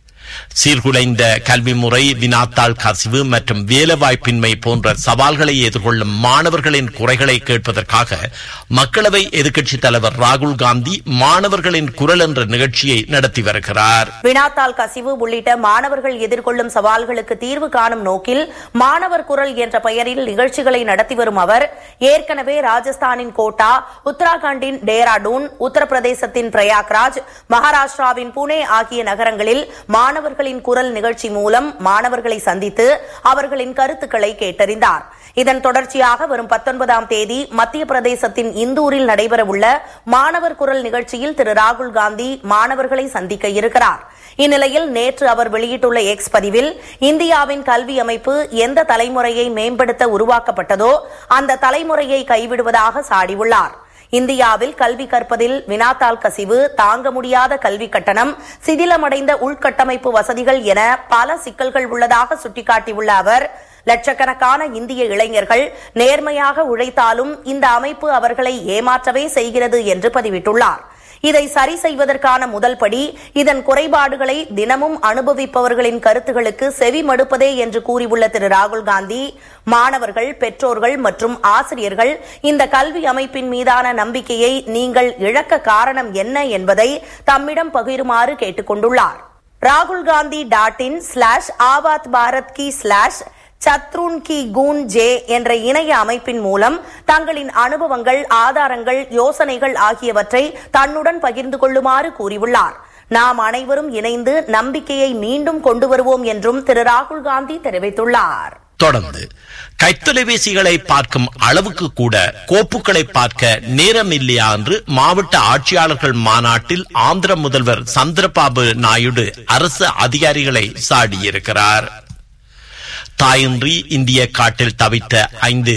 சீர்குலைந்த கல்வி முறை வினாத்தாள் கசிவு மற்றும் வேலைவாய்ப்பின்மை போன்ற சவால்களை எதிர்கொள்ளும் மாணவர்களின் குறைகளை கேட்பதற்காக மக்களவை எதிர்க்கட்சித் தலைவர் ராகுல் காந்தி மாணவர்களின் குரல் என்ற நிகழ்ச்சியை நடத்தி வருகிறார் வினாத்தாள் கசிவு உள்ளிட்ட மாணவர்கள் எதிர்கொள்ளும் சவால்களுக்கு தீர்வு காணும் நோக்கில் மாணவர் குரல் என்ற பெயரில் நிகழ்ச்சிகளை நடத்தி வரும் அவர் ஏற்கனவே ராஜஸ்தானின் கோட்டா உத்தராகண்டின் டேராடூன் உத்தரப்பிரதேசத்தின் பிரயாக்ராஜ் மகாராஷ்டிராவின் புனே ஆகிய நகரங்களில் மாணவர்களின் குரல் நிகழ்ச்சி மூலம் மாணவர்களை சந்தித்து அவர்களின் கருத்துக்களை கேட்டறிந்தார் இதன் தொடர்ச்சியாக வரும் பத்தொன்பதாம் தேதி மத்திய பிரதேசத்தின் இந்தூரில் நடைபெறவுள்ள மாணவர் குரல் நிகழ்ச்சியில் திரு ராகுல் காந்தி மாணவர்களை சந்திக்க இருக்கிறார் இந்நிலையில் நேற்று அவர் வெளியிட்டுள்ள எக்ஸ் பதிவில் இந்தியாவின் கல்வி அமைப்பு எந்த தலைமுறையை மேம்படுத்த உருவாக்கப்பட்டதோ அந்த தலைமுறையை கைவிடுவதாக சாடியுள்ளார் இந்தியாவில் கல்வி கற்பதில் வினாத்தாள் கசிவு தாங்க முடியாத கல்வி கட்டணம் சிதிலமடைந்த உள்கட்டமைப்பு வசதிகள் என பல சிக்கல்கள் உள்ளதாக சுட்டிக்காட்டியுள்ள அவர் லட்சக்கணக்கான இந்திய இளைஞர்கள் நேர்மையாக உழைத்தாலும் இந்த அமைப்பு அவர்களை ஏமாற்றவே செய்கிறது என்று பதிவிட்டுள்ளார் இதை சரி செய்வதற்கான முதல் படி இதன் குறைபாடுகளை தினமும் அனுபவிப்பவர்களின் கருத்துகளுக்கு செவி மடுப்பதே என்று கூறியுள்ள திரு ராகுல் காந்தி மாணவர்கள் பெற்றோர்கள் மற்றும் ஆசிரியர்கள் இந்த கல்வி அமைப்பின் மீதான நம்பிக்கையை நீங்கள் இழக்க காரணம் என்ன என்பதை தம்மிடம் பகிருமாறு கேட்டுக் கொண்டுள்ளார் ராகுல் Gandhi dot in slash Awaaz Bharat Ki slash சத்ருன் கி கூன் ஜே என்ற இணைய அமைப்பின் மூலம் தங்களின் அனுபவங்கள் ஆதாரங்கள் யோசனைகள் ஆகியவற்றை தன்னுடன் பகிர்ந்து கொள்ளுமாறு கூறியுள்ளார் நாம் அனைவரும் இணைந்து நம்பிக்கையை மீண்டும் கொண்டு வருவோம் என்றும் திரு ராகுல் காந்தி தெரிவித்துள்ளார் தொடர்ந்து கைத்தொலைபேசிகளை பார்க்கும் அளவுக்கு கூட கோப்புகளை பார்க்க நேரம் இல்லையா என்று மாவட்ட ஆட்சியாளர்கள் மாநாட்டில் ஆந்திர முதல்வர் சந்திரபாபு நாயுடு அரசு அதிகாரிகளை சாடியிருக்கிறார் தாயின்றி இந்திய காட்டில் தவித்த ஐந்து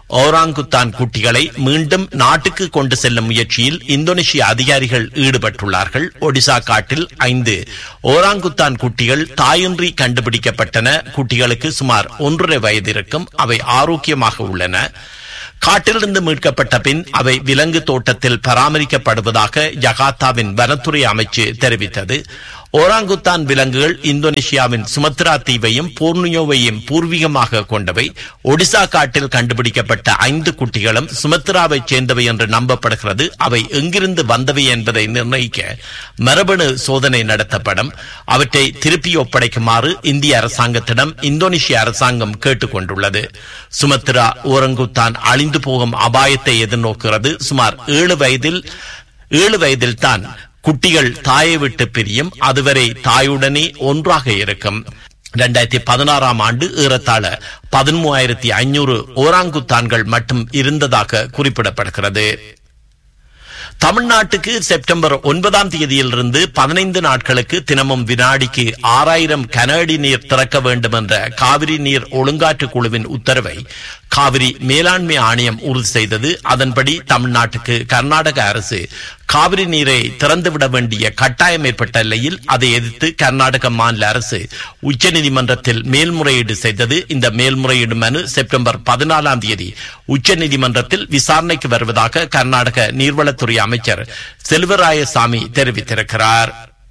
ஓராங்குத்தான் குட்டிகளை மீண்டும் நாட்டுக்கு கொண்டு செல்லும் முயற்சியில் இந்தோனேஷிய அதிகாரிகள் ஈடுபட்டுள்ளார்கள் ஒடிசா காட்டில் ஐந்து ஓராங்குத்தான் குட்டிகள் தாயின்றி கண்டுபிடிக்கப்பட்டன குட்டிகளுக்கு சுமார் ஒன்றரை வயது இருக்கும் அவை ஆரோக்கியமாக உள்ளன காட்டிலிருந்து மீட்கப்பட்ட பின் அவை விலங்கு தோட்டத்தில் பராமரிக்கப்படுவதாக ஜகாத்தாவின் வனத்துறை அமைச்சு தெரிவித்தது ஓராங்குத்தான் விலங்குகள் இந்தோனேஷியாவின் சுமத்ரா தீவையும் போர்னியோவையும் பூர்வீகமாக கொண்டவை ஒடிசா காட்டில் கண்டுபிடிக்கப்பட்ட ஐந்து குட்டிகளும் சுமத்ராவைச் சேர்ந்தவை என்று நம்பப்படுகிறது அவை எங்கிருந்து வந்தவை என்பதை நிர்ணயிக்க மரபணு சோதனை நடத்தப்படும் அவற்றை திருப்பி ஒப்படைக்குமாறு இந்திய அரசாங்கத்திடம் இந்தோனேஷிய அரசாங்கம் கேட்டுக் கொண்டுள்ளது சுமத்ரா ஓரங்குத்தான் அழிந்து போகும் அபாயத்தை எதிர்நோக்குகிறது சுமார் ஏழு வயதில் ஏழு வயதில் தான் குட்டிகள் தாயை விட்டு பிரியும் அதுவரை தாயுடனே ஒன்றாக இருக்கும் இரண்டாயிரத்தி பதினாறாம் ஆண்டு ஏறத்தாழ பதிமூவாயிரத்தி ஐநூறு ஓராங்குத்தான்கள் மட்டும் இருந்ததாக குறிப்பிடப்படுகிறது தமிழ்நாட்டுக்கு செப்டம்பர் ஒன்பதாம் தேதியிலிருந்து பதினைந்து நாட்களுக்கு தினமும் வினாடிக்கு ஆறாயிரம் கன அடி நீர் திறக்க வேண்டும் என்ற காவிரி நீர் ஒழுங்காற்று குழுவின் உத்தரவை காவிரி மேலாண்மை ஆணையம் உறுதி செய்தது அதன்படி தமிழ்நாட்டுக்கு கர்நாடக அரசு காவிரி நீரை திறந்துவிட வேண்டிய கட்டாயம் ஏற்பட்ட நிலையில் அதை எதிர்த்து கர்நாடக மாநில அரசு உச்சநீதிமன்றத்தில் மேல்முறையீடு செய்தது இந்த மேல்முறையீடு மனு செப்டம்பர் பதினாலாம் தேதி உச்சநீதிமன்றத்தில் விசாரணைக்கு வருவதாக கர்நாடக நீர்வளத்துறை அமைச்சர் செல்வராயசாமி தெரிவித்திருக்கிறார்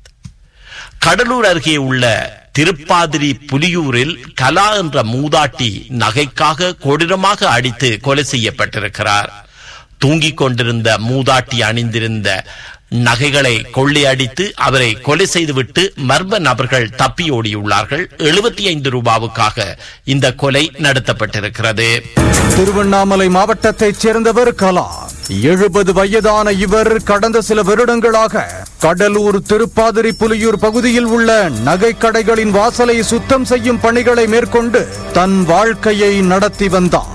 கடலூர் அருகே உள்ள திருப்பாதிரி புலியூரில் கலா என்ற மூதாட்டி நகைக்காக கொடூரமாக அடித்து கொலை செய்யப்பட்டிருக்கிறார் தூங்கிக் கொண்டிருந்த மூதாட்டி அணிந்திருந்த நகைகளை கொள்ளையடித்து அவரை கொலை செய்துவிட்டு மர்ம நபர்கள் தப்பியோடியுள்ளார்கள் எழுபத்தி ஐந்து ரூபாவுக்காக இந்த கொலை நடத்தப்பட்டிருக்கிறது திருவண்ணாமலை மாவட்டத்தைச் சேர்ந்தவர் கலா எழுபது வயதான இவர் கடந்த சில வருடங்களாக கடலூர் திருப்பாதிரி புலியூர் பகுதியில் உள்ள நகைக்கடைகளின் வாசலை சுத்தம் செய்யும் பணிகளை மேற்கொண்டு தன் வாழ்க்கையை நடத்தி வந்தார்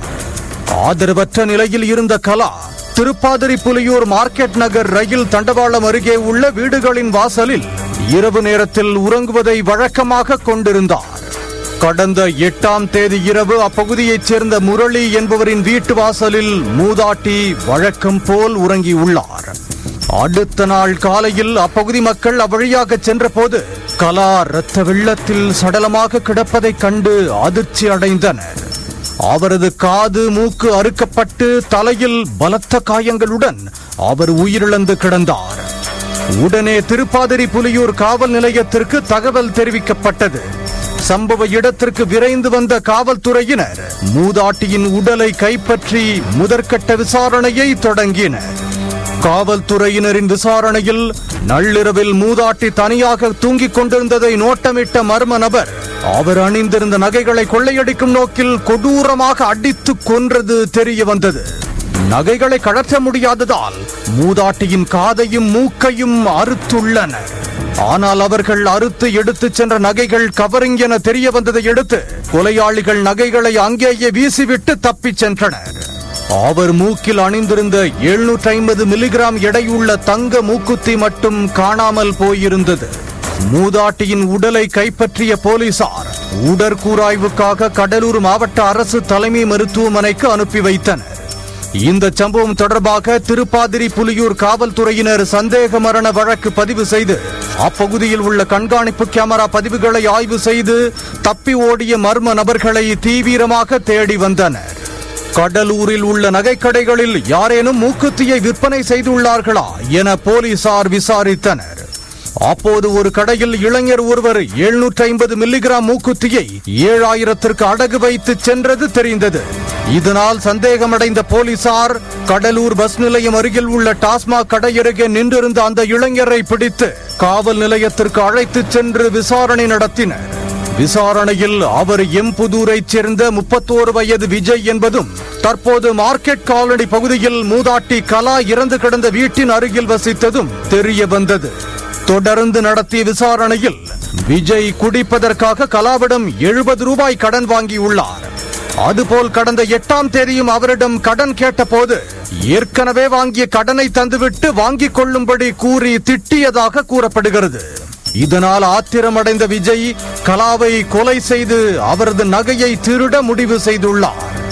ஆதரவற்ற நிலையில் இருந்த Kala Tiruppadiripuliyur market Nagar rail தண்டவாளம் அருகே உள்ள வீடுகளின் வாசலில் இரவு நேரத்தில் உறங்குவதை வழக்கமாக கொண்டிருந்தார் கடந்த எட்டாம் தேதி இரவு அப்பகுதியைச் சேர்ந்த முரளி என்பவரின் வீட்டு வாசலில் மூதாட்டி வழக்கம் போல் உறங்கியுள்ளார் அடுத்த நாள் காலையில் அப்பகுதி மக்கள் அவ்வழியாக சென்றபோது கலா இரத்த வெள்ளத்தில் சடலமாக கிடப்பதைக் கண்டு அதிர்ச்சி அடைந்தனர் அவரது காது மூக்கு அறுக்கப்பட்டு தலையில் பலத்த காயங்களுடன் அவர் உயிரிழந்து கிடந்தார் உடனே திருப்பாதிரி புலியூர் காவல் நிலையத்திற்கு தகவல் தெரிவிக்கப்பட்டது சம்பவ இடத்திற்கு விரைந்து வந்த காவல்துறையினர் மூதாட்டியின் உடலை கைப்பற்றி முதற்கட்ட விசாரணையை தொடங்கினர் காவல்துறையினரின் விசாரணையில் நள்ளிரவில் மூதாட்டி தனியாக தூங்கிக் கொண்டிருந்ததை நோட்டமிட்ட மர்ம நபர் அவர் அணிந்திருந்த நகைகளை கொள்ளையடிக்கும் நோக்கில் கொடூரமாக அடித்து கொன்றது தெரிய வந்தது நகைகளை கழற்ற முடியாததால் மூதாட்டியின் காதையும் மூக்கையும் அறுத்துள்ளனர் ஆனால் அவர்கள் அறுத்து எடுத்துச் சென்ற நகைகள் கவரிங் என தெரிய வந்ததை அடுத்து கொலையாளிகள் நகைகளை அங்கேயே வீசிவிட்டு தப்பிச் சென்றனர் அவர் மூக்கில் அணிந்திருந்த 750 ஐம்பது மில்லிகிராம் எடையுள்ள தங்க மூக்குத்தி மட்டும் காணாமல் போயிருந்தது மூதாட்டியின் உடலை கைப்பற்றிய போலீசார் உடற்கூராய்வுக்காக கடலூர் மாவட்ட அரசு தலைமை மருத்துவமனைக்கு அனுப்பி வைத்தனர் இந்த சம்பவம் தொடர்பாக திருப்பாதிரி புலியூர் காவல்துறையினர் சந்தேக மரண வழக்கு பதிவு செய்து அப்பகுதியில் உள்ள கண்காணிப்பு கேமரா பதிவுகளை ஆய்வு செய்து தப்பி ஓடிய மர்ம நபர்களை தீவிரமாக தேடி வந்தனர் கடலூரில் உள்ள நகைக்கடைகளில் யாரேனும் மூக்குத்தியை விற்பனை செய்துள்ளார்களா என போலீசார் விசாரித்தனர் அப்போது ஒரு கடையில் இளைஞர் ஒருவர் 750 ஐம்பது மில்லிகிராம் மூக்குத்தியை ஏழாயிரத்திற்கு அடகு வைத்து சென்றது தெரிந்தது இதனால் சந்தேகமடைந்த போலீசார் கடலூர் பஸ் நிலையம் அருகில் உள்ள டாஸ்மாக் கடை அருகே நின்றிருந்த அந்த இளைஞரை பிடித்து காவல் நிலையத்திற்கு அழைத்துச் சென்று விசாரணை நடத்தினர் விசாரணையில் அவர் எம்புதூரைச் சேர்ந்த முப்பத்தோரு வயது விஜய் என்பதும் தற்போது மார்க்கெட் காலனி பகுதியில் மூதாட்டி கலா இறந்து கிடந்த வீட்டின் அருகில் வசித்ததும் தெரிய வந்தது தொடர்ந்து நடத்திய விசாரணையில் விஜய் குடிப்பதற்காக கலாவிடம் எழுபது ரூபாய் கடன் வாங்கியுள்ளார் அதுபோல் கடந்த எட்டாம் தேதியும் அவரிடம் கடன் கேட்டபோது ஏற்கனவே வாங்கிய கடனை தந்துவிட்டு வாங்கிக் கொள்ளும்படி கூறி திட்டியதாக கூறப்படுகிறது இதனால் ஆத்திரமடைந்த விஜய் கலாவை கொலை செய்து அவரது நகையை திருட முடிவு செய்துள்ளார்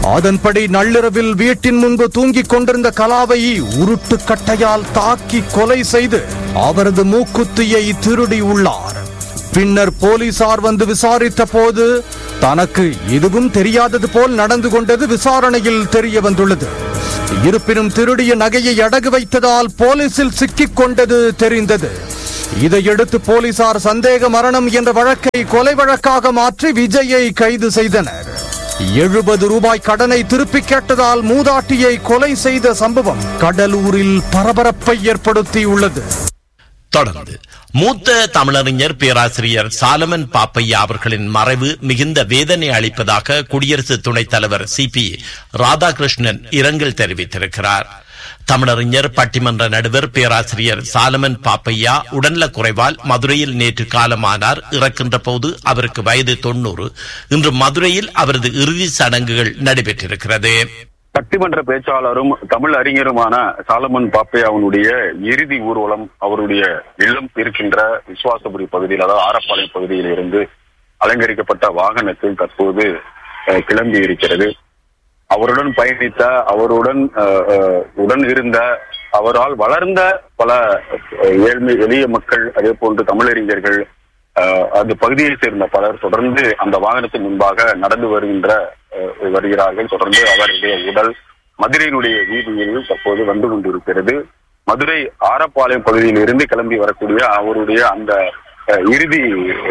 அதன்படி நள்ளிரவில் வீட்டின் முன்பு தூங்கிக் கொண்டிருந்த கலாவை உருட்டு கட்டையால் தாக்கி கொலை செய்து அவரது மூக்குத்தியை திருடி உள்ளார் பின்னர் போலீசார் வந்து விசாரித்த போது தனக்கு எதுவும் தெரியாதது போல் நடந்து கொண்டது விசாரணையில் தெரிய வந்துள்ளது இருப்பினும் திருடிய நகையை அடகு வைத்ததால் போலீசில் சிக்கிக் கொண்டது தெரிந்தது இதையடுத்து போலீசார் சந்தேக மரணம் என்ற வழக்கை கொலை வழக்காக மாற்றி விஜயை கைது செய்தனர் எழுபது ரூபாய் கடனை திருப்பிக் கேட்டதால் மூதாட்டியை கொலை செய்த சம்பவம் கடலூரில் பரபரப்பை ஏற்படுத்தியுள்ளது தொடர்ந்து மூத்த தமிழறிஞர் பேராசிரியர் சாலமன் பாப்பையா அவர்களின் மறைவு மிகுந்த வேதனை அளிப்பதாக குடியரசு துணைத் தலைவர் சி பி ராதாகிருஷ்ணன் இரங்கல் தெரிவித்திருக்கிறார் தமிழறிஞர் பட்டிமன்ற நடுவர் பேராசிரியர் சாலமன் பாப்பையா உடல்நலக் குறைவால் மதுரையில் நேற்று காலமானார் இறக்கின்ற போது அவருக்கு வயது தொண்ணூறு இன்று மதுரையில் அவரது இறுதி சடங்குகள் நடைபெற்றிருக்கிறது பட்டிமன்ற பேச்சாளரும் தமிழ் அறிஞருமான சாலமன் பாப்பையாவுடைய இறுதி ஊர்வலம் அவருடைய இல்லம் இருக்கின்ற விசுவாசபுரி பகுதியில் அதாவது ஆரப்பாளையம் பகுதியில் இருந்து அலங்கரிக்கப்பட்ட வாகனத்தில் தற்போது அஹ், கிளம்பி இருக்கிறது அவருடன் பயணித்த அவருடன் அஹ், அஹ், உடன் இருந்த அவரால் வளர்ந்த பல அஹ், ஏழ்மை எளிய மக்கள் அதே போன்று தமிழறிஞர்கள் அஹ், அந்த பகுதியை சேர்ந்த பலர் தொடர்ந்து அந்த வாகனத்தின் முன்பாக நடந்து வருகின்ற அஹ், வருகிறார்கள் தொடர்ந்து அவருடைய உடல் மதுரையினுடைய வீதியில் தற்போது வந்து கொண்டிருக்கிறது மதுரை ஆரப்பாளையம் பகுதியில் இருந்து கிளம்பி வரக்கூடிய அவருடைய அந்த அஹ், இறுதி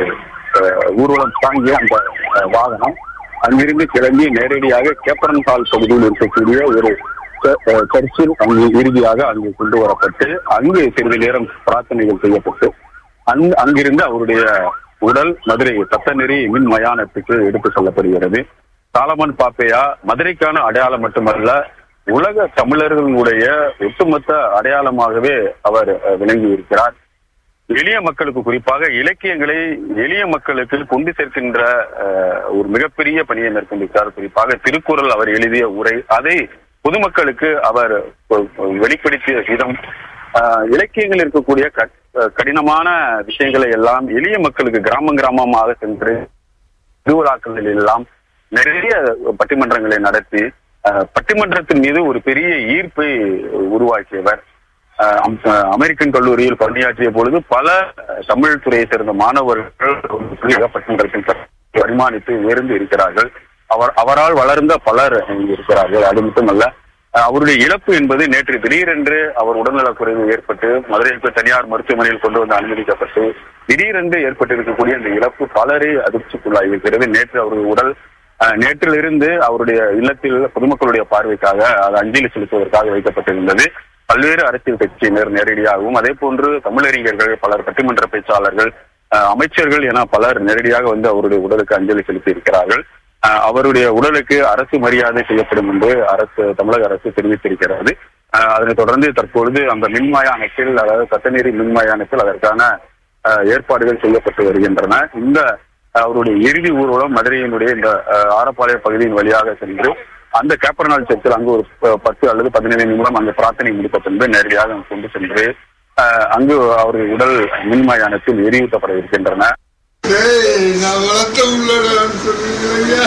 அஹ், ஊர்வலம் தாங்கிய அந்த அஹ், வாகனம் அங்கிருந்து கிளம்பி நேரடியாக கேப்பரன் ஹால் பகுதியில் இருக்கக்கூடிய ஒரு ச- அஹ், சர்ச்சில் அங்கு இறுதியாக அங்கு கொண்டு வரப்பட்டு அங்கு சிறிது நேரம் பிரார்த்தனைகள் செய்யப்பட்டு அங் அங்கிருந்து அவருடைய உடல் மதுரை சத்தநெறி மின் மயானத்துக்கு எடுத்து செல்லப்படுகிறது சாலமன் பாப்பையா மதுரைக்கான அடையாளம் மட்டுமல்ல உலக தமிழர்களுடைய ஒட்டுமொத்த அடையாளமாகவே அவர் அஹ், விளங்கி இருக்கிறார் எளிய மக்களுக்கு குறிப்பாக இலக்கியங்களை எளிய மக்களுக்கு கொண்டு சேர்க்கின்ற அஹ், ஒரு மிகப்பெரிய பணியை மேற்கொண்டிருக்கிறார் குறிப்பாக திருக்குறள் அவர் எழுதிய உரை அதை பொதுமக்களுக்கு அவர் அஹ், வெளிப்படுத்திய விதம் அஹ், இலக்கியங்கள் இருக்கக்கூடிய கட்- அஹ், கடினமான விஷயங்களை எல்லாம் எளிய மக்களுக்கு கிராமம் கிராமமாக சென்று திருவிழாக்களில் எல்லாம் நிறைய பட்டிமன்றங்களை நடத்தி அஹ், பட்டிமன்றத்தின் மீது ஒரு பெரிய ஈர்ப்பை உருவாக்கியவர் அஹ், அம்- அஹ், அமெரிக்கன் கல்லூரியில் பணியாற்றிய பொழுது பல அஹ், தமிழ் துறையை சேர்ந்த மாணவர்கள் ஒரு பட்டிமன்றத்தில் வருமானித்து உயர்ந்து இருக்கிறார்கள் அவர் அவரால் வளர்ந்த பலர் இங்கு இருக்கிறார்கள் அது மட்டுமல்ல அஹ், அவருடைய இழப்பு என்பது நேற்று திடீரென்று அவர் உடல்நலக் குறைவு ஏற்பட்டு மதுரைக்கு தனியார் மருத்துவமனையில் கொண்டு வந்து அனுமதிக்கப்பட்டு திடீரென்று ஏற்பட்டிருக்கக்கூடிய இந்த இழப்பு பலரை அதிர்ச்சிக்குள்ளாகி இருக்கிறது நேற்று அவருடைய உடல் அஹ், நேற்றிலிருந்து அவருடைய இல்லத்தில் பொதுமக்களுடைய பார்வைக்காக அது அஞ்சலி செலுத்துவதற்காக வைக்கப்பட்டிருந்தது பல்வேறு அரசியல் கட்சியினர் நேரடியாகவும் அதே போன்று தமிழறிஞர்கள் பலர் பட்டிமன்ற பேச்சாளர்கள் அஹ், அமைச்சர்கள் என பலர் நேரடியாக வந்து அவருடைய உடலுக்கு அஞ்சலி செலுத்தி இருக்கிறார்கள் அஹ், அவருடைய உடலுக்கு அரசு மரியாதை செய்யப்படும் என்று அரசு தமிழக அரசு தெரிவித்திருக்கிறது அஹ், அதனைத் தொடர்ந்து தற்பொழுது அந்த மின்மயானத்தில் அதாவது சட்டநீரி மின்மயானத்தில் அதற்கான அஹ், ஏற்பாடுகள் செய்யப்பட்டு வருகின்றன இந்த அஹ், அவருடைய இறுதி ஊர்வலம் மதுரையினுடைய இந்த அஹ், ஆரப்பாளைய பகுதியின் வழியாக சென்று அந்த கேப்பரனால் சர்ச்சில் அங்கு ஒரு ப- பத்து அல்லது பதினைந்து நிமிடம் அந்த பிரார்த்தனை முடித்த பின்பு நேரடியாக அங்கு கொண்டு சென்று அஹ், அங்கு அவருடைய உடல் மின்மயானத்தில் எரியூட்டப்பட இருக்கின்றன ஏய், நான் வளர்த்த உள்ளடான்னு சொல்றீங்க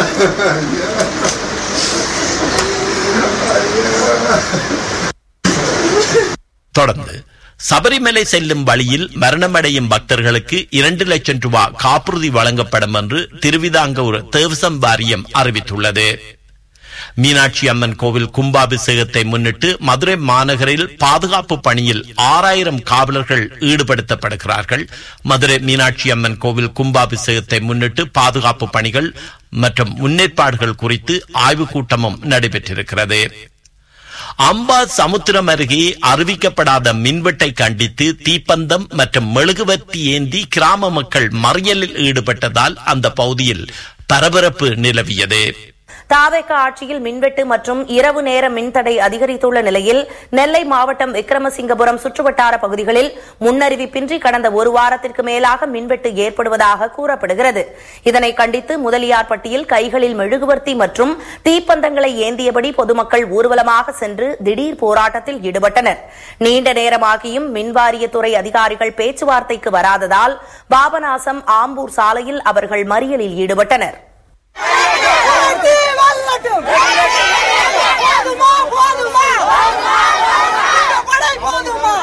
தொடர்ந்து சபரிமலை செல்லும் வழியில் மரணமடையும் பக்தர்களுக்கு இரண்டு லட்சம் ரூபாய் காப்புறுதி வழங்கப்படும் என்று திருவிதாங்கூர் தேவசம் வாரியம் அறிவித்துள்ளது மீனாட்சி அம்மன் கோவில் கும்பாபிஷேகத்தை முன்னிட்டு மதுரை மாநகரில் பாதுகாப்பு பணியில் ஆறாயிரம் காவலர்கள் ஈடுபடுத்தப்படுகிறார்கள் மதுரை மீனாட்சி அம்மன் கோவில் கும்பாபிஷேகத்தை முன்னிட்டு பாதுகாப்பு பணிகள் மற்றும் முன்னேற்பாடுகள் குறித்து ஆய்வுக் கூட்டமும் நடைபெற்றிருக்கிறது அம்பா சமுத்திரம் அருகே அறிவிக்கப்படாத மின்வெட்டை கண்டித்து தீப்பந்தம் மற்றும் மெழுகுவர்த்தி ஏந்தி கிராம மக்கள் மறியலில் ஈடுபட்டதால் அந்த பகுதியில் பரபரப்பு நிலவியது தாவேக ஆட்சியில் மின்வெட்டு மற்றும் இரவு நேர மின்தடை அதிகரித்துள்ள நிலையில் நெல்லை மாவட்டம் விக்ரமசிங்கபுரம் சுற்றுவட்டார பகுதிகளில் முன்னறிவிப்பின்றி கடந்த ஒரு வாரத்திற்கு மேலாக மின்வெட்டு ஏற்படுவதாக கூறப்படுகிறது இதனை கண்டித்து முதலியார்பட்டியில் கைகளில் மெழுகுவர்த்தி மற்றும் தீப்பந்தங்களை ஏந்தியபடி பொதுமக்கள் ஊர்வலமாக சென்று திடீர் போராட்டத்தில் ஈடுபட்டனர் நீண்ட நேரமாகியும் மின்வாரியத்துறை அதிகாரிகள் பேச்சுவார்த்தைக்கு வராததால் பாபநாசம் ஆம்பூர் சாலையில் அவர்கள் மறியலில் ஈடுபட்டனர் வல்ல இறங்கட்டும் போதுமா போதுமா இந்த படை போதுமா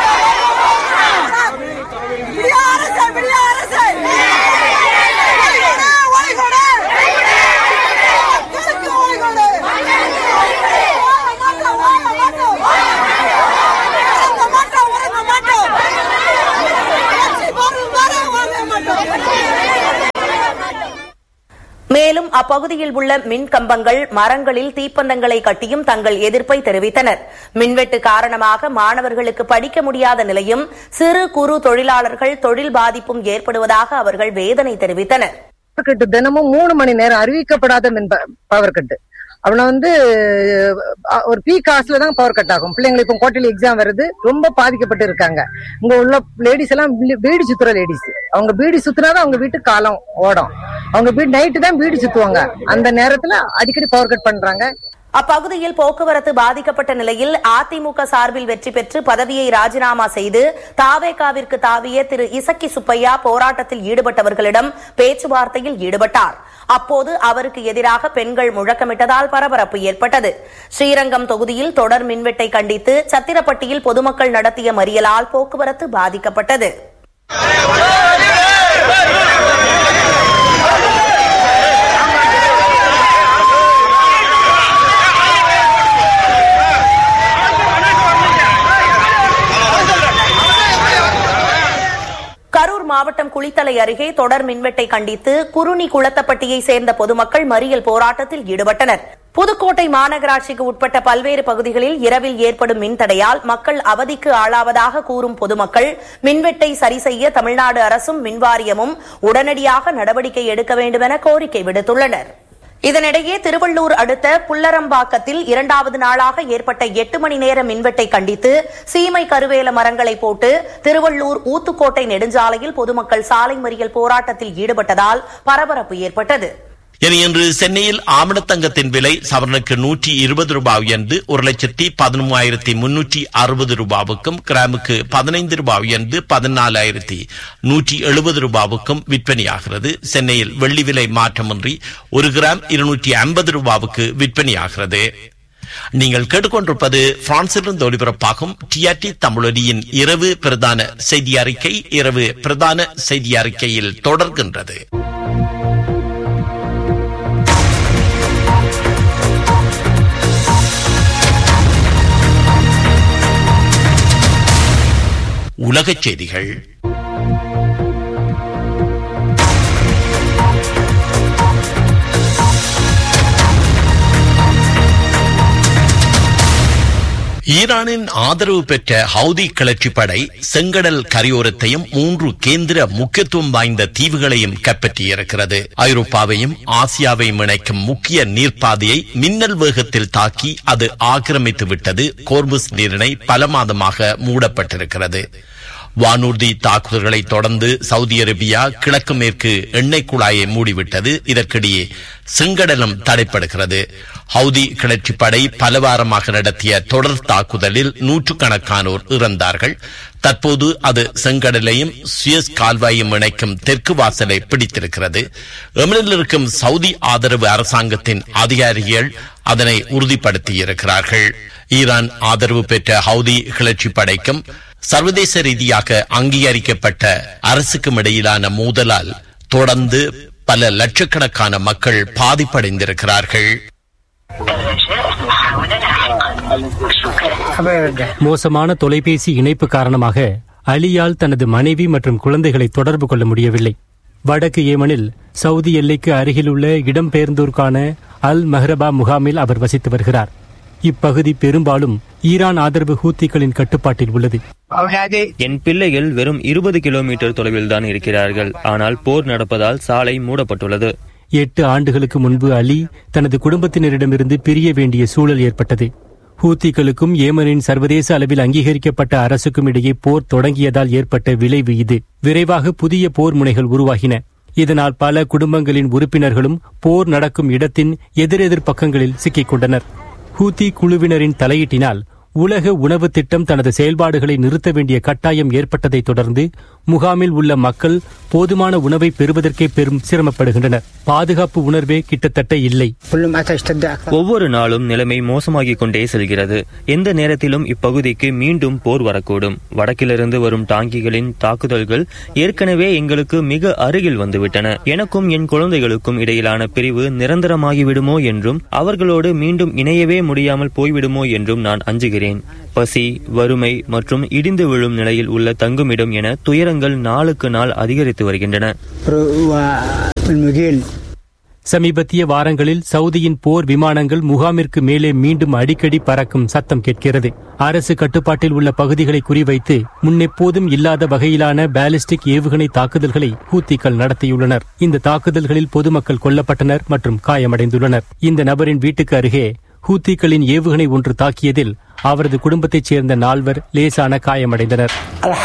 விடிய அரசு விடிய அரசு ஓய்கொடு, ஓய்கொடு. மக்களுக்கு ஓய்கொடு. வாழ மாட்டோம், வாழ மாட்டோம். உறங்க மாட்டோம், உறங்க மாட்டோம். ஆட்சி வரும் வரை வாழ மாட்டோம் மேலும் அப்பகுதியில் உள்ள மின் கம்பங்கள் மரங்களில் தீப்பந்தங்களை கட்டியும் தங்கள் எதிர்ப்பை தெரிவித்தனர் மின்வெட்டு காரணமாக மாணவர்களுக்கு படிக்க முடியாத நிலையும் சிறு குறு தொழிலாளர்கள் தொழில் பாதிப்பும் ஏற்படுவதாக அவர்கள் வேதனை தெரிவித்தனர் பவர் கட்டு தினமும் மூணு மணி நேரம் அறிவிக்கப்படாத மின் ப- பவர் கட்டு அவனை வந்து அஹ், ஒரு பீ காஸ்ட்ல தான் பவர் கட் ஆகும் பிள்ளைங்களுக்கு இப்போ குவார்டர்லி எக்ஸாம் வருது ரொம்ப பாதிக்கப்பட்டு இருக்காங்க இங்க உள்ள லேடிஸ் எல்லாம் பீ- பீடி சுத்துற லேடிஸ் அவங்க பீடி சுத்தினாதான் அவங்க வீட்டுக்கு காலம் ஓடும் அவங்க வீடு நைட்டு தான் பீடி சுத்துவாங்க அந்த நேரத்துல அடிக்கடி பவர் கட் பண்றாங்க அப்பகுதியில் போக்குவரத்து பாதிக்கப்பட்ட நிலையில் அதிமுக சார்பில் வெற்றி பெற்று பதவியை ராஜினாமா செய்து தாவேகாவிற்கு தாவிய திரு இசக்கி சுப்பையா போராட்டத்தில் ஈடுபட்டவர்களிடம் பேச்சுவார்த்தையில் ஈடுபட்டார் அப்போது அவருக்கு எதிராக பெண்கள் முழக்கமிட்டதால் பரபரப்பு ஏற்பட்டது ஸ்ரீரங்கம் தொகுதியில் தொடர் மின்வெட்டை கண்டித்து சத்திரப்பட்டியில் பொதுமக்கள் நடத்திய மறியலால் போக்குவரத்து பாதிக்கப்பட்டது கரூர் மாவட்டம் குளித்தலை அருகே தொடர் மின்வெட்டை கண்டித்து குருணி குளத்தப்பட்டியை சேர்ந்த பொதுமக்கள் மறியல் போராட்டத்தில் ஈடுபட்டனர் புதுக்கோட்டை மாநகராட்சிக்கு உட்பட்ட பல்வேறு பகுதிகளில் இரவில் ஏற்படும் மின்தடையால் மக்கள் அவதிக்கு ஆளாவதாக கூறும் பொதுமக்கள் மின்வெட்டை சரி செய்ய தமிழ்நாடு அரசும் மின்வாரியமும் உடனடியாக நடவடிக்கை எடுக்க வேண்டும் என கோரிக்கை விடுத்துள்ளனர் இதனிடையே திருவள்ளூர் அடுத்த புல்லரம்பாக்கத்தில் இரண்டாவது நாளாக ஏற்பட்ட எட்டு மணி நேர மின்வெட்டை கண்டித்து சீமை கருவேல மரங்களை போட்டு திருவள்ளூர் ஊத்துக்கோட்டை நெடுஞ்சாலையில் பொதுமக்கள் சாலை மறியல் போராட்டத்தில் ஈடுபட்டதால் பரபரப்பு ஏற்பட்டது இனி இன்று சென்னையில் ஆமணத்தங்கத்தின் விலை சவரனுக்கு நூற்றி இருபது ரூபாய் உயர்ந்து ஒரு லட்சத்தி பதிமூவாயிரத்தி முன்னூற்றி அறுபது ரூபாவுக்கும் கிராமுக்கு பதினைந்து ரூபாய் உயர்ந்து பதினாலாயிரத்தி நூற்றி எழுபது ரூபாவுக்கும் விற்பனையாகிறது சென்னையில் வெள்ளி விலை மாற்றமின்றி ஒரு கிராம் இருநூற்றி ஐம்பது ரூபாவுக்கு விற்பனையாகிறது நீங்கள் கேட்டுக்கொண்டிருப்பது பிரான்சிலிருந்து ஒலிபரப்பாகும் டிஆர்டி தமிழொலியின் இரவு பிரதான செய்தி அறிக்கை இரவு பிரதான செய்தி அறிக்கையில் தொடர்கின்றது உலகச் செய்திகள் ஈரானின் ஆதரவு பெற்ற ஹவுதி கிளர்ச்சிப் படை செங்கடல் கரையோரத்தையும் மூன்று கேந்திர முக்கியத்துவம் வாய்ந்த தீவுகளையும் கைப்பற்றியிருக்கிறது ஐரோப்பாவையும் ஆசியாவையும் இணைக்கும் முக்கிய நீர்ப்பாதையை மின்னல் வேகத்தில் தாக்கி அது ஆக்கிரமித்து விட்டது கோர்முஸ் நீரிணை பல மாதமாக மூடப்பட்டிருக்கிறது வானூர்தி தாக்குதல்களை தொடர்ந்து சவுதி அரேபியா கிழக்கு மேற்கு எண்ணெய் குழாயை மூடிவிட்டது இதற்கிடையே செங்கடலும் தடைப்படுகிறது ஹவுதி கிளர்ச்சி படை பல வாரமாக நடத்திய தொடர் தாக்குதலில் நூற்றுக்கணக்கானோர் இறந்தார்கள் தற்போது அது செங்கடலையும் சுயஸ் கால்வாயும் இணைக்கும் தெற்கு வாசலை பிடித்திருக்கிறது எமனில் இருக்கும் சவுதி ஆதரவு அரசாங்கத்தின் அதிகாரிகள் அதனை உறுதிப்படுத்தியிருக்கிறார்கள் ஈரான் ஆதரவு பெற்ற ஹவுதி கிளர்ச்சி படைக்கும் சர்வதேச ரீதியாக அங்கீகரிக்கப்பட்ட அரசுக்கும் இடையிலான மோதலால் தொடர்ந்து பல லட்சக்கணக்கான மக்கள் பாதிப்படைந்திருக்கிறார்கள் மோசமான தொலைபேசி இணைப்பு காரணமாக அலியால் தனது மனைவி மற்றும் குழந்தைகளை தொடர்பு கொள்ள முடியவில்லை வடக்கு ஏமனில் சவுதி எல்லைக்கு அருகிலுள்ள இடம்பெயர்ந்தோருக்கான அல் மஹ்ரபா முகாமில் அவர் வசித்து வருகிறார் இப்பகுதி பெரும்பாலும் ஈரான் ஆதரவு ஹூத்திகளின் கட்டுப்பாட்டில் உள்ளது என் பிள்ளைகள் வெறும் இருபது கிலோமீட்டர் தொலைவில் தான் இருக்கிறார்கள் ஆனால் போர் நடப்பதால் சாலை மூடப்பட்டுள்ளது எட்டு ஆண்டுகளுக்கு முன்பு அலி தனது குடும்பத்தினரிடமிருந்து பிரிய வேண்டிய சூழல் ஏற்பட்டது ஹூத்திகளுக்கும் ஏமனின் சர்வதேச அளவில் அங்கீகரிக்கப்பட்ட அரசுக்கும் இடையே போர் தொடங்கியதால் ஏற்பட்ட விளைவு இது விரைவாக புதிய போர் முனைகள் உருவாகின இதனால் பல குடும்பங்களின் உறுப்பினர்களும் போர் நடக்கும் இடத்தின் எதிரெதிர் பக்கங்களில் சிக்கிக் கொண்டனர் ஹூத்தி குழுவினரின் தலையீட்டினால் உலக உணவு திட்டம் தனது செயல்பாடுகளை நிறுத்த வேண்டிய கட்டாயம் ஏற்பட்டதைத் தொடர்ந்து முகாமில் உள்ள மக்கள் போதுமான உணவை பெறுவதற்கே பெரும் சிரமப்படுகின்றனர் பாதுகாப்பு உணர்வே கிட்டத்தட்ட இல்லை ஒவ்வொரு நாளும் நிலைமை மோசமாகிக் கொண்டே செல்கிறது எந்த நேரத்திலும் இப்பகுதிக்கு மீண்டும் போர் வரக்கூடும் வடக்கிலிருந்து வரும் டாங்கிகளின் தாக்குதல்கள் ஏற்கனவே எங்களுக்கு மிக அருகில் வந்துவிட்டன எனக்கும் என் குழந்தைகளுக்கும் இடையிலான பிரிவு நிரந்தரமாகிவிடுமோ என்றும் அவர்களோடு மீண்டும் இணையவே முடியாமல் போய்விடுமோ என்றும் நான் அஞ்சுகிறேன் பசி வறுமை மற்றும் இடிந்து விழும் நிலையில் உள்ள தங்குமிடம் என துயரங்கள் நாளுக்கு நாள் அதிகரித்து வருகின்றன சமீபத்திய வாரங்களில் சவுதியின் போர் விமானங்கள் முகாமிற்கு மேலே மீண்டும் அடிக்கடி பறக்கும் சத்தம் கேட்கிறது அரசு கட்டுப்பாட்டில் உள்ள பகுதிகளை குறிவைத்து முன்னெப்போதும் இல்லாத வகையிலான பாலிஸ்டிக் ஏவுகணை தாக்குதல்களை ஹூத்திகள் நடத்தியுள்ளனர் இந்த தாக்குதல்களில் பொதுமக்கள் கொல்லப்பட்டனர் மற்றும் காயமடைந்துள்ளனர் இந்த நபரின் வீட்டுக்கு அருகே ஹூத்திகளின் ஏவுகணை ஒன்று தாக்கியதில் அவரது குடும்பத்தைச் சேர்ந்த நால்வர் லேசான காயமடைந்தனர்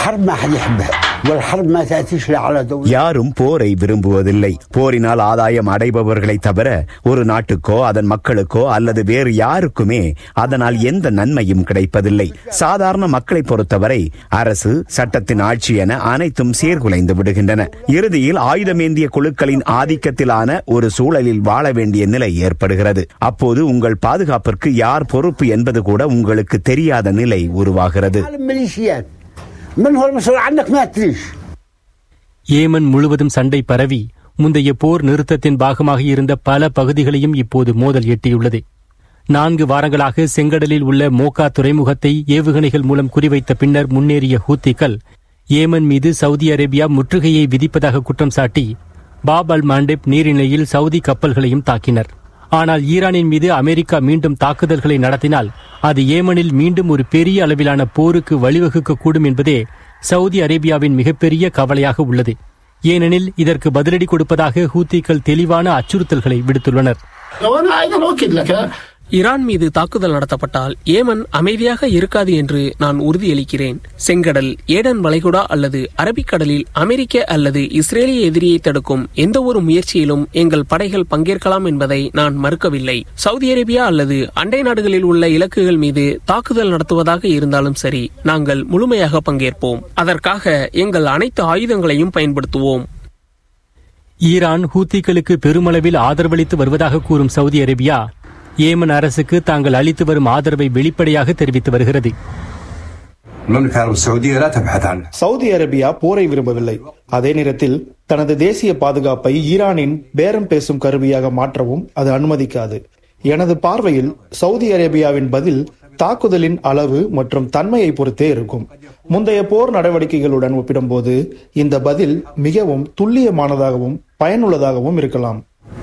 யாரும் போரை விரும்புவதில்லை போரினால் ஆதாயம் அடைபவர்களை தவிர ஒரு நாட்டுக்கோ அதன் மக்களுக்கோ அல்லது வேறு யாருக்குமே அதனால் எந்த நன்மையும் கிடைப்பதில்லை சாதாரண மக்களை பொறுத்தவரை அரசு சட்டத்தின் ஆட்சி என அனைத்தும் சீர்குலைந்து விடுகின்றன இறுதியில் ஆயுதமேந்திய குழுக்களின் ஆதிக்கத்திலான ஒரு சூழலில் வாழ வேண்டிய நிலை ஏற்படுகிறது அப்போது உங்கள் பாதுகாப்பிற்கு யார் பொறுப்பு என்பது கூட உங்களுக்கு தெரியாத நிலை உருவாகிறது ஏமன் முழுவதும் சண்டை பரவி முந்தைய போர் நிறுத்தத்தின் பாகமாக இருந்த பல பகுதிகளையும் இப்போது மோதல் எட்டியுள்ளது நான்கு வாரங்களாக செங்கடலில் உள்ள மோகா துறைமுகத்தை ஏவுகணைகள் மூலம் குறிவைத்த பின்னர் முன்னேறிய ஹூத்திகள் ஏமன் மீது சவுதி அரேபியா முற்றுகையை விதிப்பதாக குற்றம் சாட்டி பாப் அல் மாண்டெப் நீரிணையில் சவுதி கப்பல்களையும் தாக்கினர் ஆனால் ஈரானின் மீது அமெரிக்கா மீண்டும் தாக்குதல்களை நடத்தினால் அது ஏமனில் மீண்டும் ஒரு பெரிய அளவிலான போருக்கு வழிவகுக்க கூடும் என்பதே சவுதி அரேபியாவின் மிகப்பெரிய கவலையாக உள்ளது ஏனெனில் இதற்கு பதிலடி கொடுப்பதாக ஹூத்திகள் தெளிவான அச்சுறுத்தல்களை விடுத்துள்ளனர் ஈரான் மீது தாக்குதல் நடத்தப்பட்டால் ஏமன் அமைதியாக இருக்காது என்று நான் உறுதியளிக்கிறேன் செங்கடல் ஏடன் வளைகுடா அல்லது அரபிக்கடலில் அமெரிக்க அல்லது இஸ்ரேலிய எதிரியை தடுக்கும் எந்த ஒரு முயற்சியிலும் எங்கள் படைகள் பங்கேற்கலாம் என்பதை நான் மறுக்கவில்லை சவுதி அரேபியா அல்லது அண்டை நாடுகளில் உள்ள இலக்குகள் மீது தாக்குதல் நடத்துவதாக இருந்தாலும் சரி நாங்கள் முழுமையாக பங்கேற்போம் அதற்காக எங்கள் அனைத்து ஆயுதங்களையும் பயன்படுத்துவோம் ஈரான் ஹூத்திகளுக்கு பெருமளவில் ஆதரவளித்து வருவதாக கூறும் சவுதி அரேபியா ஏமன் அரசுக்கு தாங்கள் அளித்து வரும் ஆதரவை வெளிப்படையாக தெரிவித்து வருகிறது சவுதி அரேபியா போரை விரும்பவில்லை அதே நேரத்தில் தனது தேசிய பாதுகாப்பை ஈரானின் பேரம் பேசும் கருவியாக மாற்றவும் அது அனுமதிக்காது எனது பார்வையில் சவுதி அரேபியாவின் பதில் தாக்குதலின் அளவு மற்றும் தன்மையை பொறுத்தே இருக்கும் முந்தைய போர் நடவடிக்கைகளுடன் ஒப்பிடும்போது இந்த பதில் மிகவும் துல்லியமானதாகவும் பயனுள்ளதாகவும் இருக்கலாம்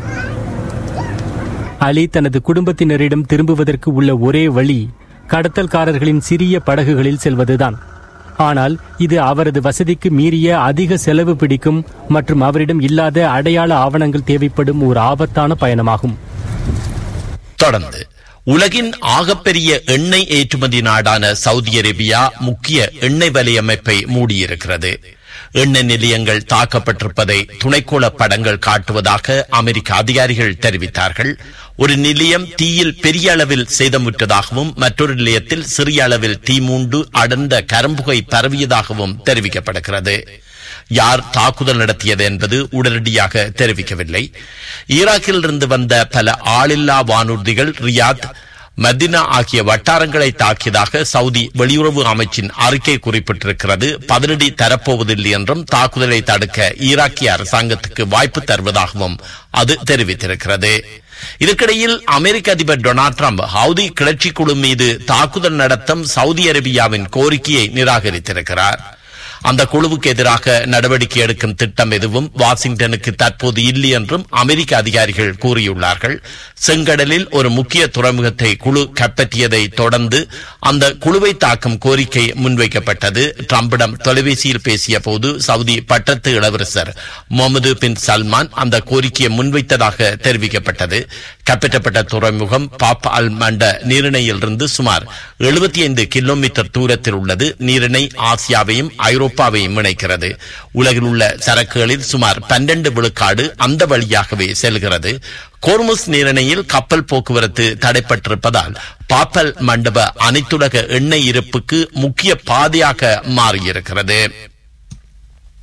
அலி தனது குடும்பத்தினரிடம் திரும்புவதற்கு உள்ள ஒரே வழி கடத்தல்காரர்களின் சிறிய படகுகளில் செல்வதுதான் ஆனால் இது அவரது வசதிக்கு மீறிய அதிக செலவு பிடிக்கும் மற்றும் அவரிடம் இல்லாத அடையாள ஆவணங்கள் தேவைப்படும் ஒரு ஆபத்தான பயணமாகும் தொடர்ந்து உலகின் ஆகப்பெரிய எண்ணெய் ஏற்றுமதி நாடான சவுதி அரேபியா முக்கிய எண்ணெய் வலையமைப்பை மூடியிருக்கிறது எண்ணெய் நிலையங்கள் தாக்கப்பட்டிருப்பதை துணைக்கோள படங்கள் காட்டுவதாக அமெரிக்க அதிகாரிகள் தெரிவித்தார்கள் ஒரு நிலையம் தீயில் பெரிய அளவில் சேதமுற்றதாகவும் மற்றொரு நிலையத்தில் சிறிய அளவில் தீ மூண்டு அடர்ந்த கரும்புகை பரவியதாகவும் தெரிவிக்கப்படுகிறது யார் தாக்குதல் நடத்தியது என்பது உடனடியாக தெரிவிக்கவில்லை ஈராக்கில் இருந்து வந்த பல ஆளில்லா வானூர்திகள் ரியாத் மதினா ஆகிய வட்டாரங்களை தாக்கியதாக சவுதி வெளியுறவு அமைச்சின் அறிக்கை குறிப்பிட்டிருக்கிறது பதிலடி தரப்போவதில்லை என்றும் தாக்குதலை தடுக்க ஈராக்கிய அரசாங்கத்துக்கு வாய்ப்பு தருவதாகவும் அது தெரிவித்திருக்கிறது இதற்கிடையில் அமெரிக்க அதிபர் டொனால்ட் ட்ரம்ப் ஹவுதி கிளர்ச்சி குழு மீது தாக்குதல் நடத்தும் சவுதி அரேபியாவின் கோரிக்கையை நிராகரித்திருக்கிறார் அந்த குழுவுக்கு எதிராக நடவடிக்கை எடுக்கும் திட்டம் எதுவும் வாஷிங்டனுக்கு தற்போது இல்லை என்றும் அமெரிக்க அதிகாரிகள் கூறியுள்ளார்கள் செங்கடலில் ஒரு முக்கிய துறைமுகத்தை குழு கைப்பற்றியதை தொடர்ந்து அந்த குழுவை தாக்கும் கோரிக்கை முன்வைக்கப்பட்டது டிரம்பிடம் தொலைபேசியில் பேசிய போது சவுதி பட்டத்து இளவரசர் முகமது பின் சல்மான் அந்த கோரிக்கையை முன்வைத்ததாக தெரிவிக்கப்பட்டது கைப்பற்றப்பட்ட துறைமுகம் பாப் அல் மண்ட நீரிணையிலிருந்து சுமார் எழுபத்தி ஐந்து கிலோமீட்டர் தூரத்தில் உள்ளது நீரிணை ஆசியாவையும் ஐரோப்பாவையும் இணைக்கிறது உலகில் உள்ள சரக்குகளில் சுமார் பன்னெண்டு விழுக்காடு அந்த வழியாகவே செல்கிறது கோர்முஸ் நீரிணையில் கப்பல் போக்குவரத்து தடைப்பட்டிருப்பதால் பாப்பல் மண்டப அனைத்துலக எண்ணெய் இருப்புக்கு முக்கிய பாதையாக மாறியிருக்கிறது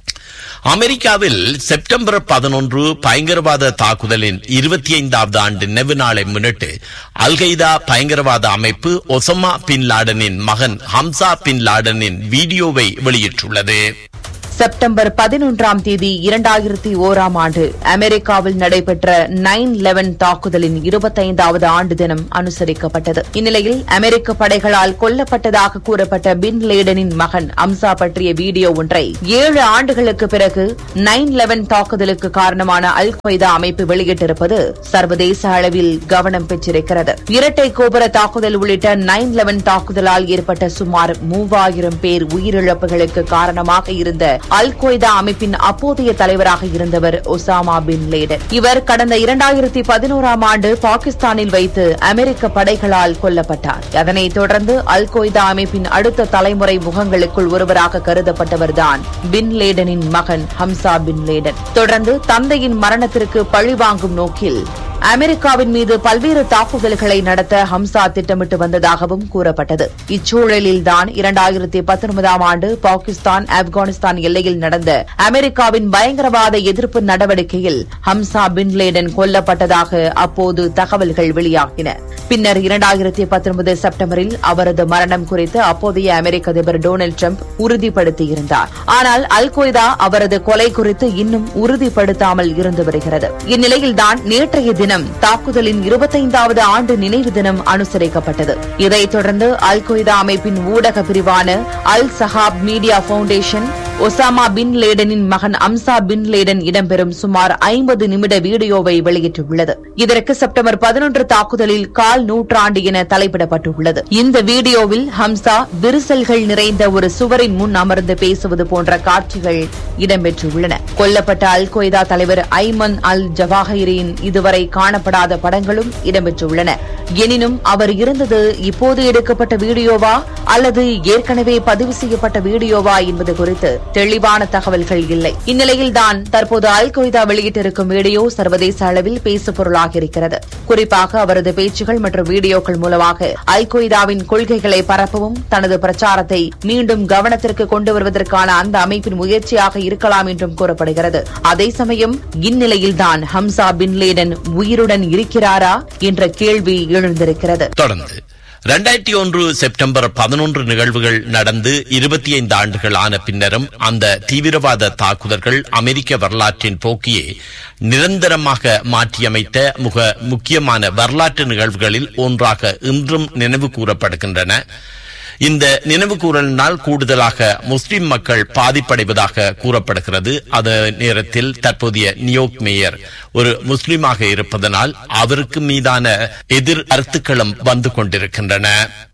அமெரிக்காவில் செப்டம்பர் பதினொன்று பயங்கரவாத தாக்குதலின் இருபத்தி ஐந்தாவது ஆண்டு நினைவு நாளை முன்னிட்டு அல்கைதா பயங்கரவாத அமைப்பு ஒசமா பின் லாடனின் மகன் ஹம்சா பின் லாடனின் வீடியோவை வெளியிட்டுள்ளது செப்டம்பர் பதினொன்றாம் தேதி இரண்டாயிரத்தி ஓராம் ஆண்டு அமெரிக்காவில் நடைபெற்ற நைன் லெவன் தாக்குதலின் இருபத்தைந்தாவது ஆண்டு தினம் அனுசரிக்கப்பட்டது இந்நிலையில் அமெரிக்க படைகளால் கொல்லப்பட்டதாக கூறப்பட்ட பின் லேடனின் மகன் அம்சா பற்றிய வீடியோ ஒன்றை ஏழு ஆண்டுகளுக்கு பிறகு நைன் லெவன் தாக்குதலுக்கு காரணமான அல் கொய்தா அமைப்பு வெளியிட்டிருப்பது சர்வதேச அளவில் கவனம் பெற்றிருக்கிறது இரட்டை கோபுர தாக்குதல் உள்ளிட்ட நைன் லெவன் தாக்குதலால் ஏற்பட்ட சுமார் மூவாயிரம் பேர் உயிரிழப்புகளுக்கு காரணமாக இருந்த அல் கொய்தா அமைப்பின் அப்போதைய தலைவராக இருந்தவர் ஒசாமா பின் லேடன் இவர் கடந்த இரண்டாயிரத்தி பதினோராம் ஆண்டு பாகிஸ்தானில் வைத்து அமெரிக்க படைகளால் கொல்லப்பட்டார் அதனைத் தொடர்ந்து அல் கொய்தா அமைப்பின் அடுத்த தலைமுறை முகங்களுக்குள் ஒருவராக கருதப்பட்டவர்தான் பின் லேடனின் மகன் ஹம்சா பின் லேடன் தொடர்ந்து தந்தையின் மரணத்திற்கு பழிவாங்கும் நோக்கில் அமெரிக்காவின் மீது பல்வேறு தாக்குதல்களை நடத்த ஹம்சா திட்டமிட்டு வந்ததாகவும் கூறப்பட்டது இச்சூழலில்தான் இரண்டாயிரத்தி பத்தொன்பதாம் ஆண்டு பாகிஸ்தான் ஆப்கானிஸ்தான் எல்லையில் நடந்த அமெரிக்காவின் பயங்கரவாத எதிர்ப்பு நடவடிக்கையில் ஹம்சா பின் லேடன் கொல்லப்பட்டதாக அப்போது தகவல்கள் வெளியாகின பின்னர் இரண்டாயிரத்தி பத்தொன்பது செப்டம்பரில் அவரது மரணம் குறித்து அப்போதைய அமெரிக்க அதிபர் டொனால்டு டிரம்ப் உறுதிப்படுத்தியிருந்தார் ஆனால் அல் கொய்தா அவரது கொலை குறித்து இன்னும் உறுதிப்படுத்தாமல் இருந்து வருகிறது இந்நிலையில்தான் நேற்றைய தினம் தாக்குதலின் இருபத்தைந்தாவது ஆண்டு நினைவு தினம் அனுசரிக்கப்பட்டது இதைத் தொடர்ந்து அல் கொய்தா அமைப்பின் ஊடக பிரிவான al Shabab media foundation Osama bin லேடனின் மகன் அம்சா பின் லேடன் இடம்பெறும் சுமார் ஐம்பது நிமிட வீடியோவை வெளியிட்டுள்ளது இதற்கு செப்டம்பர் பதினொன்று தாக்குதலில் கால் நூற்றாண்டு என தலைப்பிடப்பட்டுள்ளது இந்த வீடியோவில் ஹம்சா விரிசல்கள் நிறைந்த ஒரு சுவரின் முன் அமர்ந்து பேசுவது போன்ற காட்சிகள் இடம்பெற்றுள்ளன கொல்லப்பட்ட அல் கொய்தா தலைவர் ஐமன் அல் ஜவாஹிரின் இதுவரை காணப்படாத படங்களும் இடம்பெற்றுள்ளன எனினும் அவர் இருந்தது இப்போது எடுக்கப்பட்ட வீடியோவா அல்லது ஏற்கனவே பதிவு செய்யப்பட்ட வீடியோவா என்பது குறித்து தெளிவான தகவல்கள் இல்லை இந்நிலையில்தான் தற்போது அல் கொய்தா வெளியிட்டிருக்கும் வீடியோ சர்வதேச அளவில் பேசுபொருளாக இருக்கிறது குறிப்பாக அவரது பேச்சுகள் மற்றும் வீடியோக்கள் மூலமாக அல் கொய்தாவின் கொள்கைகளை பரப்பவும் தனது பிரச்சாரத்தை மீண்டும் கவனத்திற்கு கொண்டு வருவதற்கான அந்த அமைப்பின் முயற்சியாக இருக்கலாம் என்றும் கூறப்படுகிறது அதே சமயம் இந்நிலையில்தான் ஹம்சா பின் லேடன் உயிருடன் இருக்கிறாரா என்ற கேள்வி எழுந்திருக்கிறது தொடர்ந்து இரண்டாயிரத்தி ஒன்று செப்டம்பர் பதினொன்று நிகழ்வுகள் நடந்து இருபத்தி ஐந்து ஆண்டுகள் ஆன பின்னரும் அந்த தீவிரவாத தாக்குதல்கள் அமெரிக்க வரலாற்றின் போக்கியே நிரந்தரமாக மாற்றியமைத்த முக முக்கியமான வரலாற்று நிகழ்வுகளில் ஒன்றாக இன்றும் நினைவு கூறப்படுகின்றன இந்த நினைவு கூறலினால் கூடுதலாக முஸ்லிம் மக்கள் பாதிப்படைவதாக கூறப்படுகிறது அதே நேரத்தில் தற்போதைய நியோக் மேயர் ஒரு முஸ்லிமாக இருப்பதனால் அவருக்கு மீதான எதிர் கருத்துக்களும் வந்து கொண்டிருக்கின்றன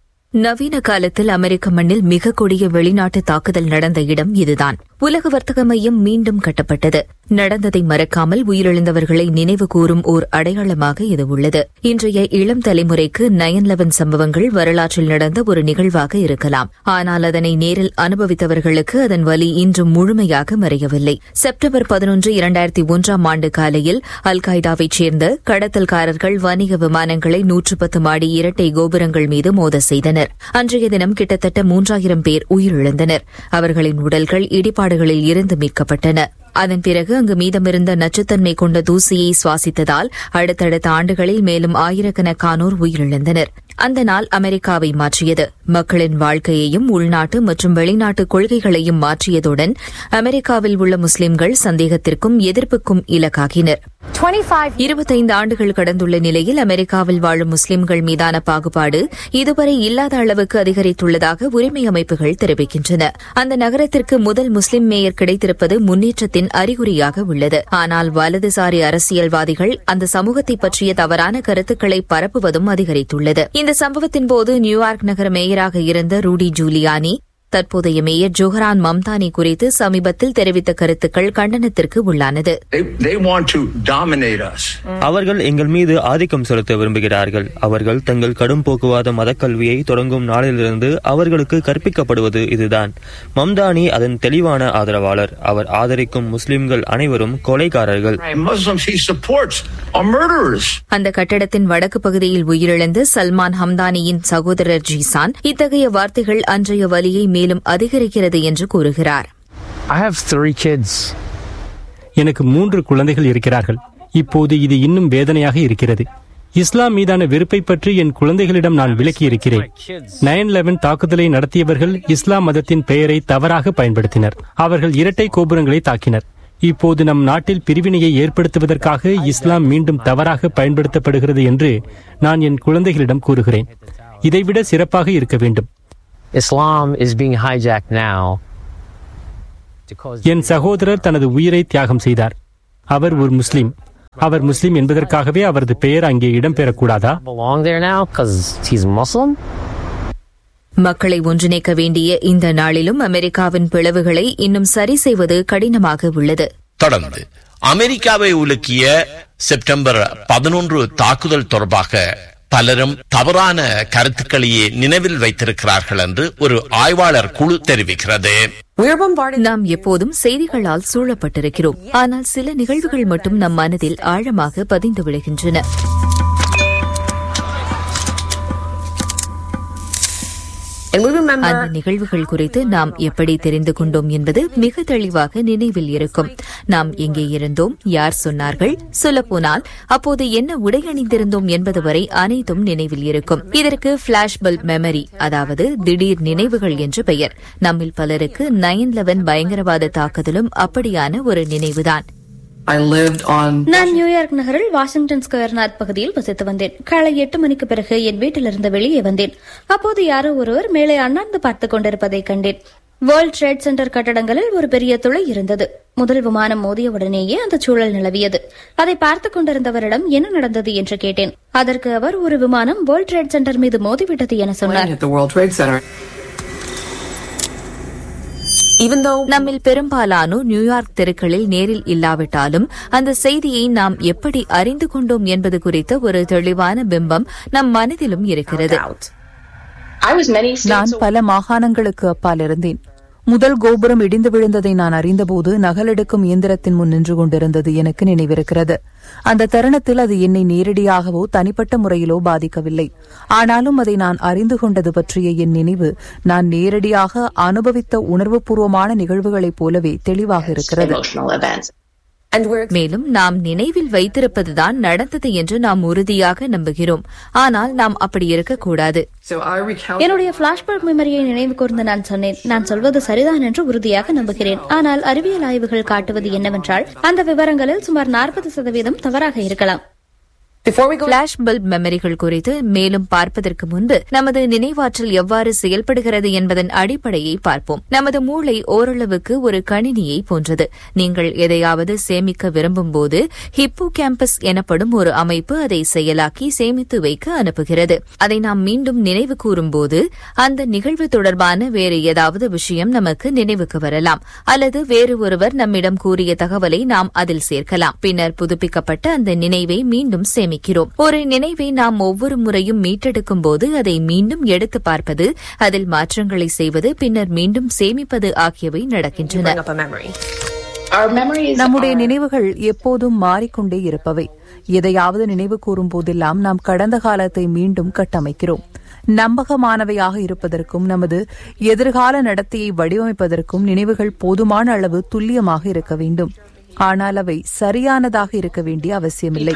நவீன காலத்தில் அமெரிக்க மண்ணில் மிக கொடிய வெளிநாட்டு தாக்குதல் நடந்த இடம் இதுதான் உலக வர்த்தக மையம் மீண்டும் கட்டப்பட்டது நடந்ததை மறக்காமல் உயிரிழந்தவர்களை நினைவு கூறும் ஓர் அடையாளமாக இது உள்ளது இன்றைய இளம் தலைமுறைக்கு நயன் லெவன் சம்பவங்கள் வரலாற்றில் நடந்த ஒரு நிகழ்வாக இருக்கலாம் ஆனால் அதனை நேரில் அனுபவித்தவர்களுக்கு அதன் வலி இன்றும் முழுமையாக மறையவில்லை செப்டம்பர் பதினொன்று இரண்டாயிரத்தி ஒன்றாம் ஆண்டு காலையில் அல் qaedaவைச் சேர்ந்த கடத்தல்காரர்கள் வணிக விமானங்களை நூற்று பத்து மாடி இரட்டை கோபுரங்கள் மீது மோத செய்தனர் அன்றைய தினம் கிட்டத்தட்ட மூன்றாயிரம் பேர் உயிரிழந்தனர் அவர்களின் உடல்கள் இடிபாடுகளில் இருந்து மீட்கப்பட்டன அதன் பிறகு அங்கு மீதமிருந்த நச்சுத்தன்மை கொண்ட தூசியை சுவாசித்ததால் அடுத்தடுத்த ஆண்டுகளில் மேலும் ஆயிரக்கணக்கானோர் உயிரிழந்தனர் அந்த நாள் அமெரிக்காவை மாற்றியது மக்களின் வாழ்க்கையையும் உள்நாட்டு மற்றும் வெளிநாட்டு கொள்கைகளையும் மாற்றியதுடன் அமெரிக்காவில் உள்ள முஸ்லிம்கள் சந்தேகத்திற்கும் எதிர்ப்புக்கும் இலக்காகினர் இருபத்தைந்து ஆண்டுகள் கடந்துள்ள நிலையில் அமெரிக்காவில் வாழும் முஸ்லிம்கள் மீதான பாகுபாடு இதுவரை இல்லாத அளவுக்கு அதிகரித்துள்ளதாக உரிமை அமைப்புகள் தெரிவிக்கின்றன அந்த நகரத்திற்கு முதல் முஸ்லிம் மேயர் கிடைத்திருப்பது முன்னேற்றத்தின் அறிகுறியாக உள்ளது ஆனால் வலதுசாரி அரசியல்வாதிகள் அந்த சமூகத்தை பற்றிய தவறான கருத்துக்களை பரப்புவதும் அதிகரித்துள்ளது இந்த சம்பவத்தின் போது நியூயார்க் நகர மேயராக இருந்த ரூடி ஜூலியானி தற்போதைய மேயர் ஜோஹரான் மம்தானி குறித்து சமீபத்தில் தெரிவித்த கருத்துக்கள் கண்டனத்திற்கு உள்ளானது They, they want to dominate us. அவர்கள் எங்கள் மீது ஆதிக்கம் செலுத்த விரும்புகிறார்கள் அவர்கள் தங்கள் கடும் போக்குவாத மதக்கல்வியை தொடங்கும் நாளிலிருந்து அவர்களுக்கு கற்பிக்கப்படுவது இதுதான் மம்தானி அதன் தெளிவான ஆதரவாளர் அவர் ஆதரிக்கும் முஸ்லிம்கள் அனைவரும் கொலைகாரர்கள் Muslims he supports are murderers. அந்த கட்டடத்தின் வடக்கு பகுதியில் உயிரிழந்த சல்மான் ஹம்தானியின் சகோதரர் ஜீசான் இத்தகைய வார்த்தைகள் அன்றைய வலியை மேலும் அதிகரிக்கிறது என்று கூறுகிறார் I have three kids. எனக்கு மூன்று குழந்தைகள் இருக்கிறார்கள் இப்போது இது இன்னும் வேதனையாக இருக்கிறது இஸ்லாம் மீதான வெறுப்பை பற்றி என் குழந்தைகளிடம் நான் விளக்கி இருக்கிறேன் நயன் லெவன் தாக்குதலை நடத்தியவர்கள் இஸ்லாம் மதத்தின் பெயரை தவறாக பயன்படுத்தினர் அவர்கள் இரட்டை கோபுரங்களை தாக்கினர் இப்போது நம் நாட்டில் பிரிவினையை ஏற்படுத்துவதற்காக இஸ்லாம் மீண்டும் தவறாக பயன்படுத்தப்படுகிறது என்று நான் என் குழந்தைகளிடம் கூறுகிறேன் இதைவிட சிறப்பாக இருக்க வேண்டும் Islam is being hijacked now. என் சகோதரர் தனது உயிரை தியாகம் செய்தார் அவர் ஒரு முஸ்லிம் அவர் முஸ்லிம் என்பதற்காகவே அவரது பெயர் அங்கே இடம்பெறக்கூடாதா Belong there now because he's Muslim? மக்களை ஒன்றிணைக்க வேண்டிய இந்த நாளிலும் அமெரிக்காவின் பிளவுகளை இன்னும் சரி செய்வது கடினமாக உள்ளது தொடர்ந்து அமெரிக்காவை உலுக்கிய செப்டம்பர் பதினொன்று தாக்குதல் தொடர்பாக பலரும் தவறான கருத்துக்களையே நினைவில் வைத்திருக்கிறார்கள் என்று ஒரு ஆய்வாளர் குழு தெரிவிக்கிறது நாம் எப்போதும் செய்திகளால் சூழப்பட்டிருக்கிறோம் ஆனால் சில நிகழ்வுகள் மட்டும் நம் மனதில் ஆழமாக பதிந்து விடுகின்றன அந்த நிகழ்வுகள் குறித்து நாம் எப்படி தெரிந்து கொண்டோம் என்பது மிக தெளிவாக நினைவில் இருக்கும் நாம் எங்கே இருந்தோம் யார் சொன்னார்கள் சொல்லப்போனால் அப்போது என்ன உடை அணிந்திருந்தோம் என்பது வரை அனைத்தும் நினைவில் இருக்கும் இதற்கு பிளாஷ் பல்ப் மெமரி அதாவது திடீர் நினைவுகள் என்று பெயர் நம்மில் பலருக்கு நைன் லெவன் பயங்கரவாத தாக்குதலும் அப்படியான ஒரு நினைவுதான் நான் நியூயார்க் நகரில் வாஷிங்டன் ஸ்கொயர் நார்த் பகுதியில் வசித்து வந்தேன் காலை எட்டு மணிக்கு பிறகு என் வீட்டிலிருந்து வெளியே வந்தேன் அப்போது யாரோ ஒருவர் மேலே அண்ணாந்து பார்த்துக் கொண்டிருப்பதை கண்டேன் வேர்ல்ட் ட்ரேட் சென்டர் கட்டடங்களில் ஒரு பெரிய துளை இருந்தது முதல் விமானம் மோதிய உடனேயே அந்த சூழல் நிலவியது அதை பார்த்துக் கொண்டிருந்தவரிடம் என்ன நடந்தது என்று கேட்டேன் அதற்கு அவர் ஒரு விமானம் வேர்ல்ட் ட்ரேட் சென்டர் மீது மோதிவிட்டது என சொன்னார் நம்மில் பெரும்பாலானோர் நியூயார்க் தெருக்களில் நேரில் இல்லாவிட்டாலும் அந்த செய்தியை நாம் எப்படி அறிந்து கொண்டோம் என்பது குறித்த ஒரு தெளிவான பிம்பம் நம் மனதிலும் இருக்கிறது நான் பல மாகாணங்களுக்கு அப்பால் இருந்தேன் முதல் கோபுரம் இடிந்து விழுந்ததை நான் அறிந்தபோது நகலெடுக்கும் இயந்திரத்தின் முன் நின்று கொண்டிருந்தது எனக்கு நினைவிருக்கிறது அந்த தருணத்தில் அது என்னை நேரடியாகவோ தனிப்பட்ட முறையிலோ பாதிக்கவில்லை ஆனாலும் அதை நான் அறிந்து கொண்டது பற்றிய என் நினைவு நான் நேரடியாக அனுபவித்த உணர்வுபூர்வமான நிகழ்வுகளைப் போலவே தெளிவாக இருக்கிறது மேலும் நாம் நினைவில் வைத்திருப்பதுதான் நடந்தது என்று நாம் உறுதியாக நம்புகிறோம் ஆனால் நாம் அப்படி இருக்கக்கூடாது என்னுடைய பிளாஷ்பல்ப் மெமரியை நினைவு கூர்ந்து நான் சொன்னேன் நான் சொல்வது சரிதான் என்று உறுதியாக நம்புகிறேன் ஆனால் அறிவியல் ஆய்வுகள் காட்டுவது என்னவென்றால் அந்த விவரங்களில் சுமார் நாற்பது சதவீதம் தவறாக இருக்கலாம் பிளாஷ் பல்ப் மெமரிகள் குறித்து மேலும் பார்ப்பதற்கு முன்பு நமது நினைவாற்றல் எவ்வாறு செயல்படுகிறது என்பதன் அடிப்படையை பார்ப்போம் நமது மூளை ஓரளவுக்கு ஒரு கணினியை போன்றது நீங்கள் எதையாவது சேமிக்க விரும்பும் போது ஹிப்போ கேம்பஸ் எனப்படும் ஒரு அமைப்பு அதை செயலாக்கி சேமித்து வைக்க அனுப்புகிறது அதை நாம் மீண்டும் நினைவு கூறும்போது அந்த நிகழ்வு தொடர்பான வேறு ஏதாவது விஷயம் நமக்கு நினைவுக்கு வரலாம் அல்லது வேறு ஒருவர் நம்மிடம் கூறிய தகவலை நாம் அதில் சேர்க்கலாம் பின்னர் புதுப்பிக்கப்பட்ட அந்த நினைவை மீண்டும் சேமிக்கிறோம் ஒரு நினைவை நாம் ஒவ்வொரு முறையும் மீட்டெடுக்கும் போது அதை மீண்டும் எடுத்து பார்ப்பது அதில் மாற்றங்களை செய்வது பின்னர் மீண்டும் சேமிப்பது ஆகியவை நடக்கின்றன நம்முடைய நினைவுகள் எப்போதும் மாறிக்கொண்டே இருப்பவை எதையாவது நினைவு கூறும் போதெல்லாம் நாம் கடந்த காலத்தை மீண்டும் கட்டமைக்கிறோம் நம்பகமானவையாக இருப்பதற்கும் நமது எதிர்கால நடத்தையை வடிவமைப்பதற்கும் நினைவுகள் போதுமான அளவு துல்லியமாக இருக்க வேண்டும் ஆனால் அவை சரியானதாக இருக்க வேண்டிய அவசியமில்லை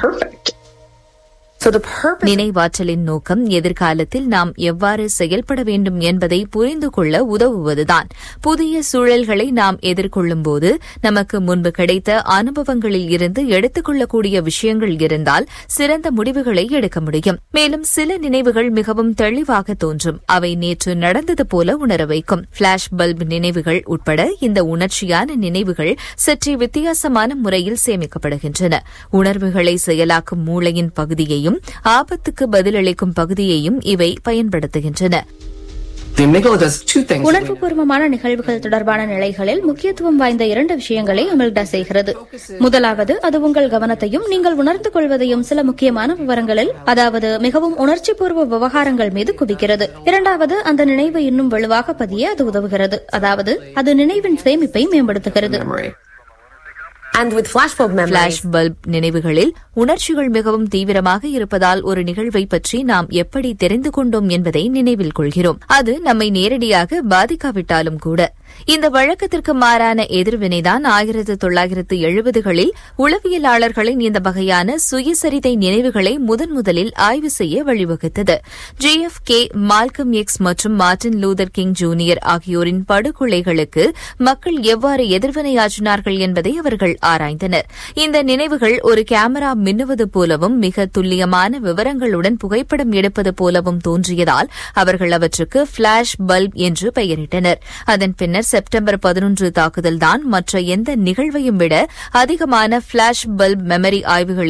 நினைவாற்றலின் நோக்கம் எதிர்காலத்தில் நாம் எவ்வாறு செயல்பட வேண்டும் என்பதை புரிந்து கொள்ள உதவுவதுதான் புதிய சூழல்களை நாம் எதிர்கொள்ளும் போது நமக்கு முன்பு கிடைத்த அனுபவங்களில் இருந்து எடுத்துக்கொள்ளக்கூடிய விஷயங்கள் இருந்தால் சிறந்த முடிவுகளை எடுக்க முடியும் மேலும் சில நினைவுகள் மிகவும் தெளிவாக தோன்றும் அவை நேற்று நடந்தது போல உணர வைக்கும் பிளாஷ் பல்ப் நினைவுகள் உட்பட இந்த உணர்ச்சியான நினைவுகள் சற்றே வித்தியாசமான முறையில் சேமிக்கப்படுகின்றன உணர்வுகளை செயலாக்கும் மூளையின் பகுதியையும் ஆபத்துக்கு பதிலளிக்கும் பகுதியையும் இவை பயன்படுத்துகின்றன உணர்வுபூர்வமான நிகழ்வுகள் தொடர்பான நிலைகளில் முக்கியத்துவம் வாய்ந்த இரண்டு விஷயங்களை அமில்டா செய்கிறது முதலாவது அது உங்கள் கவனத்தையும் நீங்கள் உணர்ந்து கொள்வதையும் சில முக்கியமான விவரங்களில் அதாவது மிகவும் உணர்ச்சிபூர்வ விவகாரங்கள் மீது குவிக்கிறது இரண்டாவது அந்த நினைவு இன்னும் வலுவாக பதிய அது உதவுகிறது அதாவது அது நினைவின் சேமிப்பை மேம்படுத்துகிறது பிளாஷ் பல்ப் நினைவுகளில் உணர்ச்சிகள் மிகவும் தீவிரமாக இருப்பதால் ஒரு நிகழ்வை பற்றி நாம் எப்படி தெரிந்து கொண்டோம் என்பதை நினைவில் கொள்கிறோம் அது நம்மை நேரடியாக பாதிக்காவிட்டாலும் கூட இந்த வழக்கத்திற்கு மாறான எதிர்வினைதான் ஆயிரத்து தொள்ளாயிரத்து எழுபதுகளில் உளவியலாளர்களின் இந்த வகையான சுயசரிதை நினைவுகளை முதன் முதலில் ஆய்வு செய்ய வழிவகுத்தது J F K Malcolm X மற்றும் மார்டின் லூதர் கிங் ஜூனியர் ஆகியோரின் படுகொலைகளுக்கு மக்கள் எவ்வாறு எதிர்வினையாற்றினார்கள் என்பதை அவர்கள் ஆராய்ந்தனர் இந்த நினைவுகள் ஒரு கேமரா மின்னுவது போலவும் மிக துல்லியமான விவரங்களுடன் புகைப்படம் எடுப்பது போலவும் தோன்றியதால் அவர்கள் அவற்றுக்கு பிளாஷ் பல்ப் என்று பெயரிட்டனர் அதன் பின்னர் செப்டம்பர் பதினொன்று தாக்குதல்தான் மற்ற எந்த நிகழ்வையும் விட அதிகமான பிளாஷ் பல்ப் மெமரி ஆய்வுகளை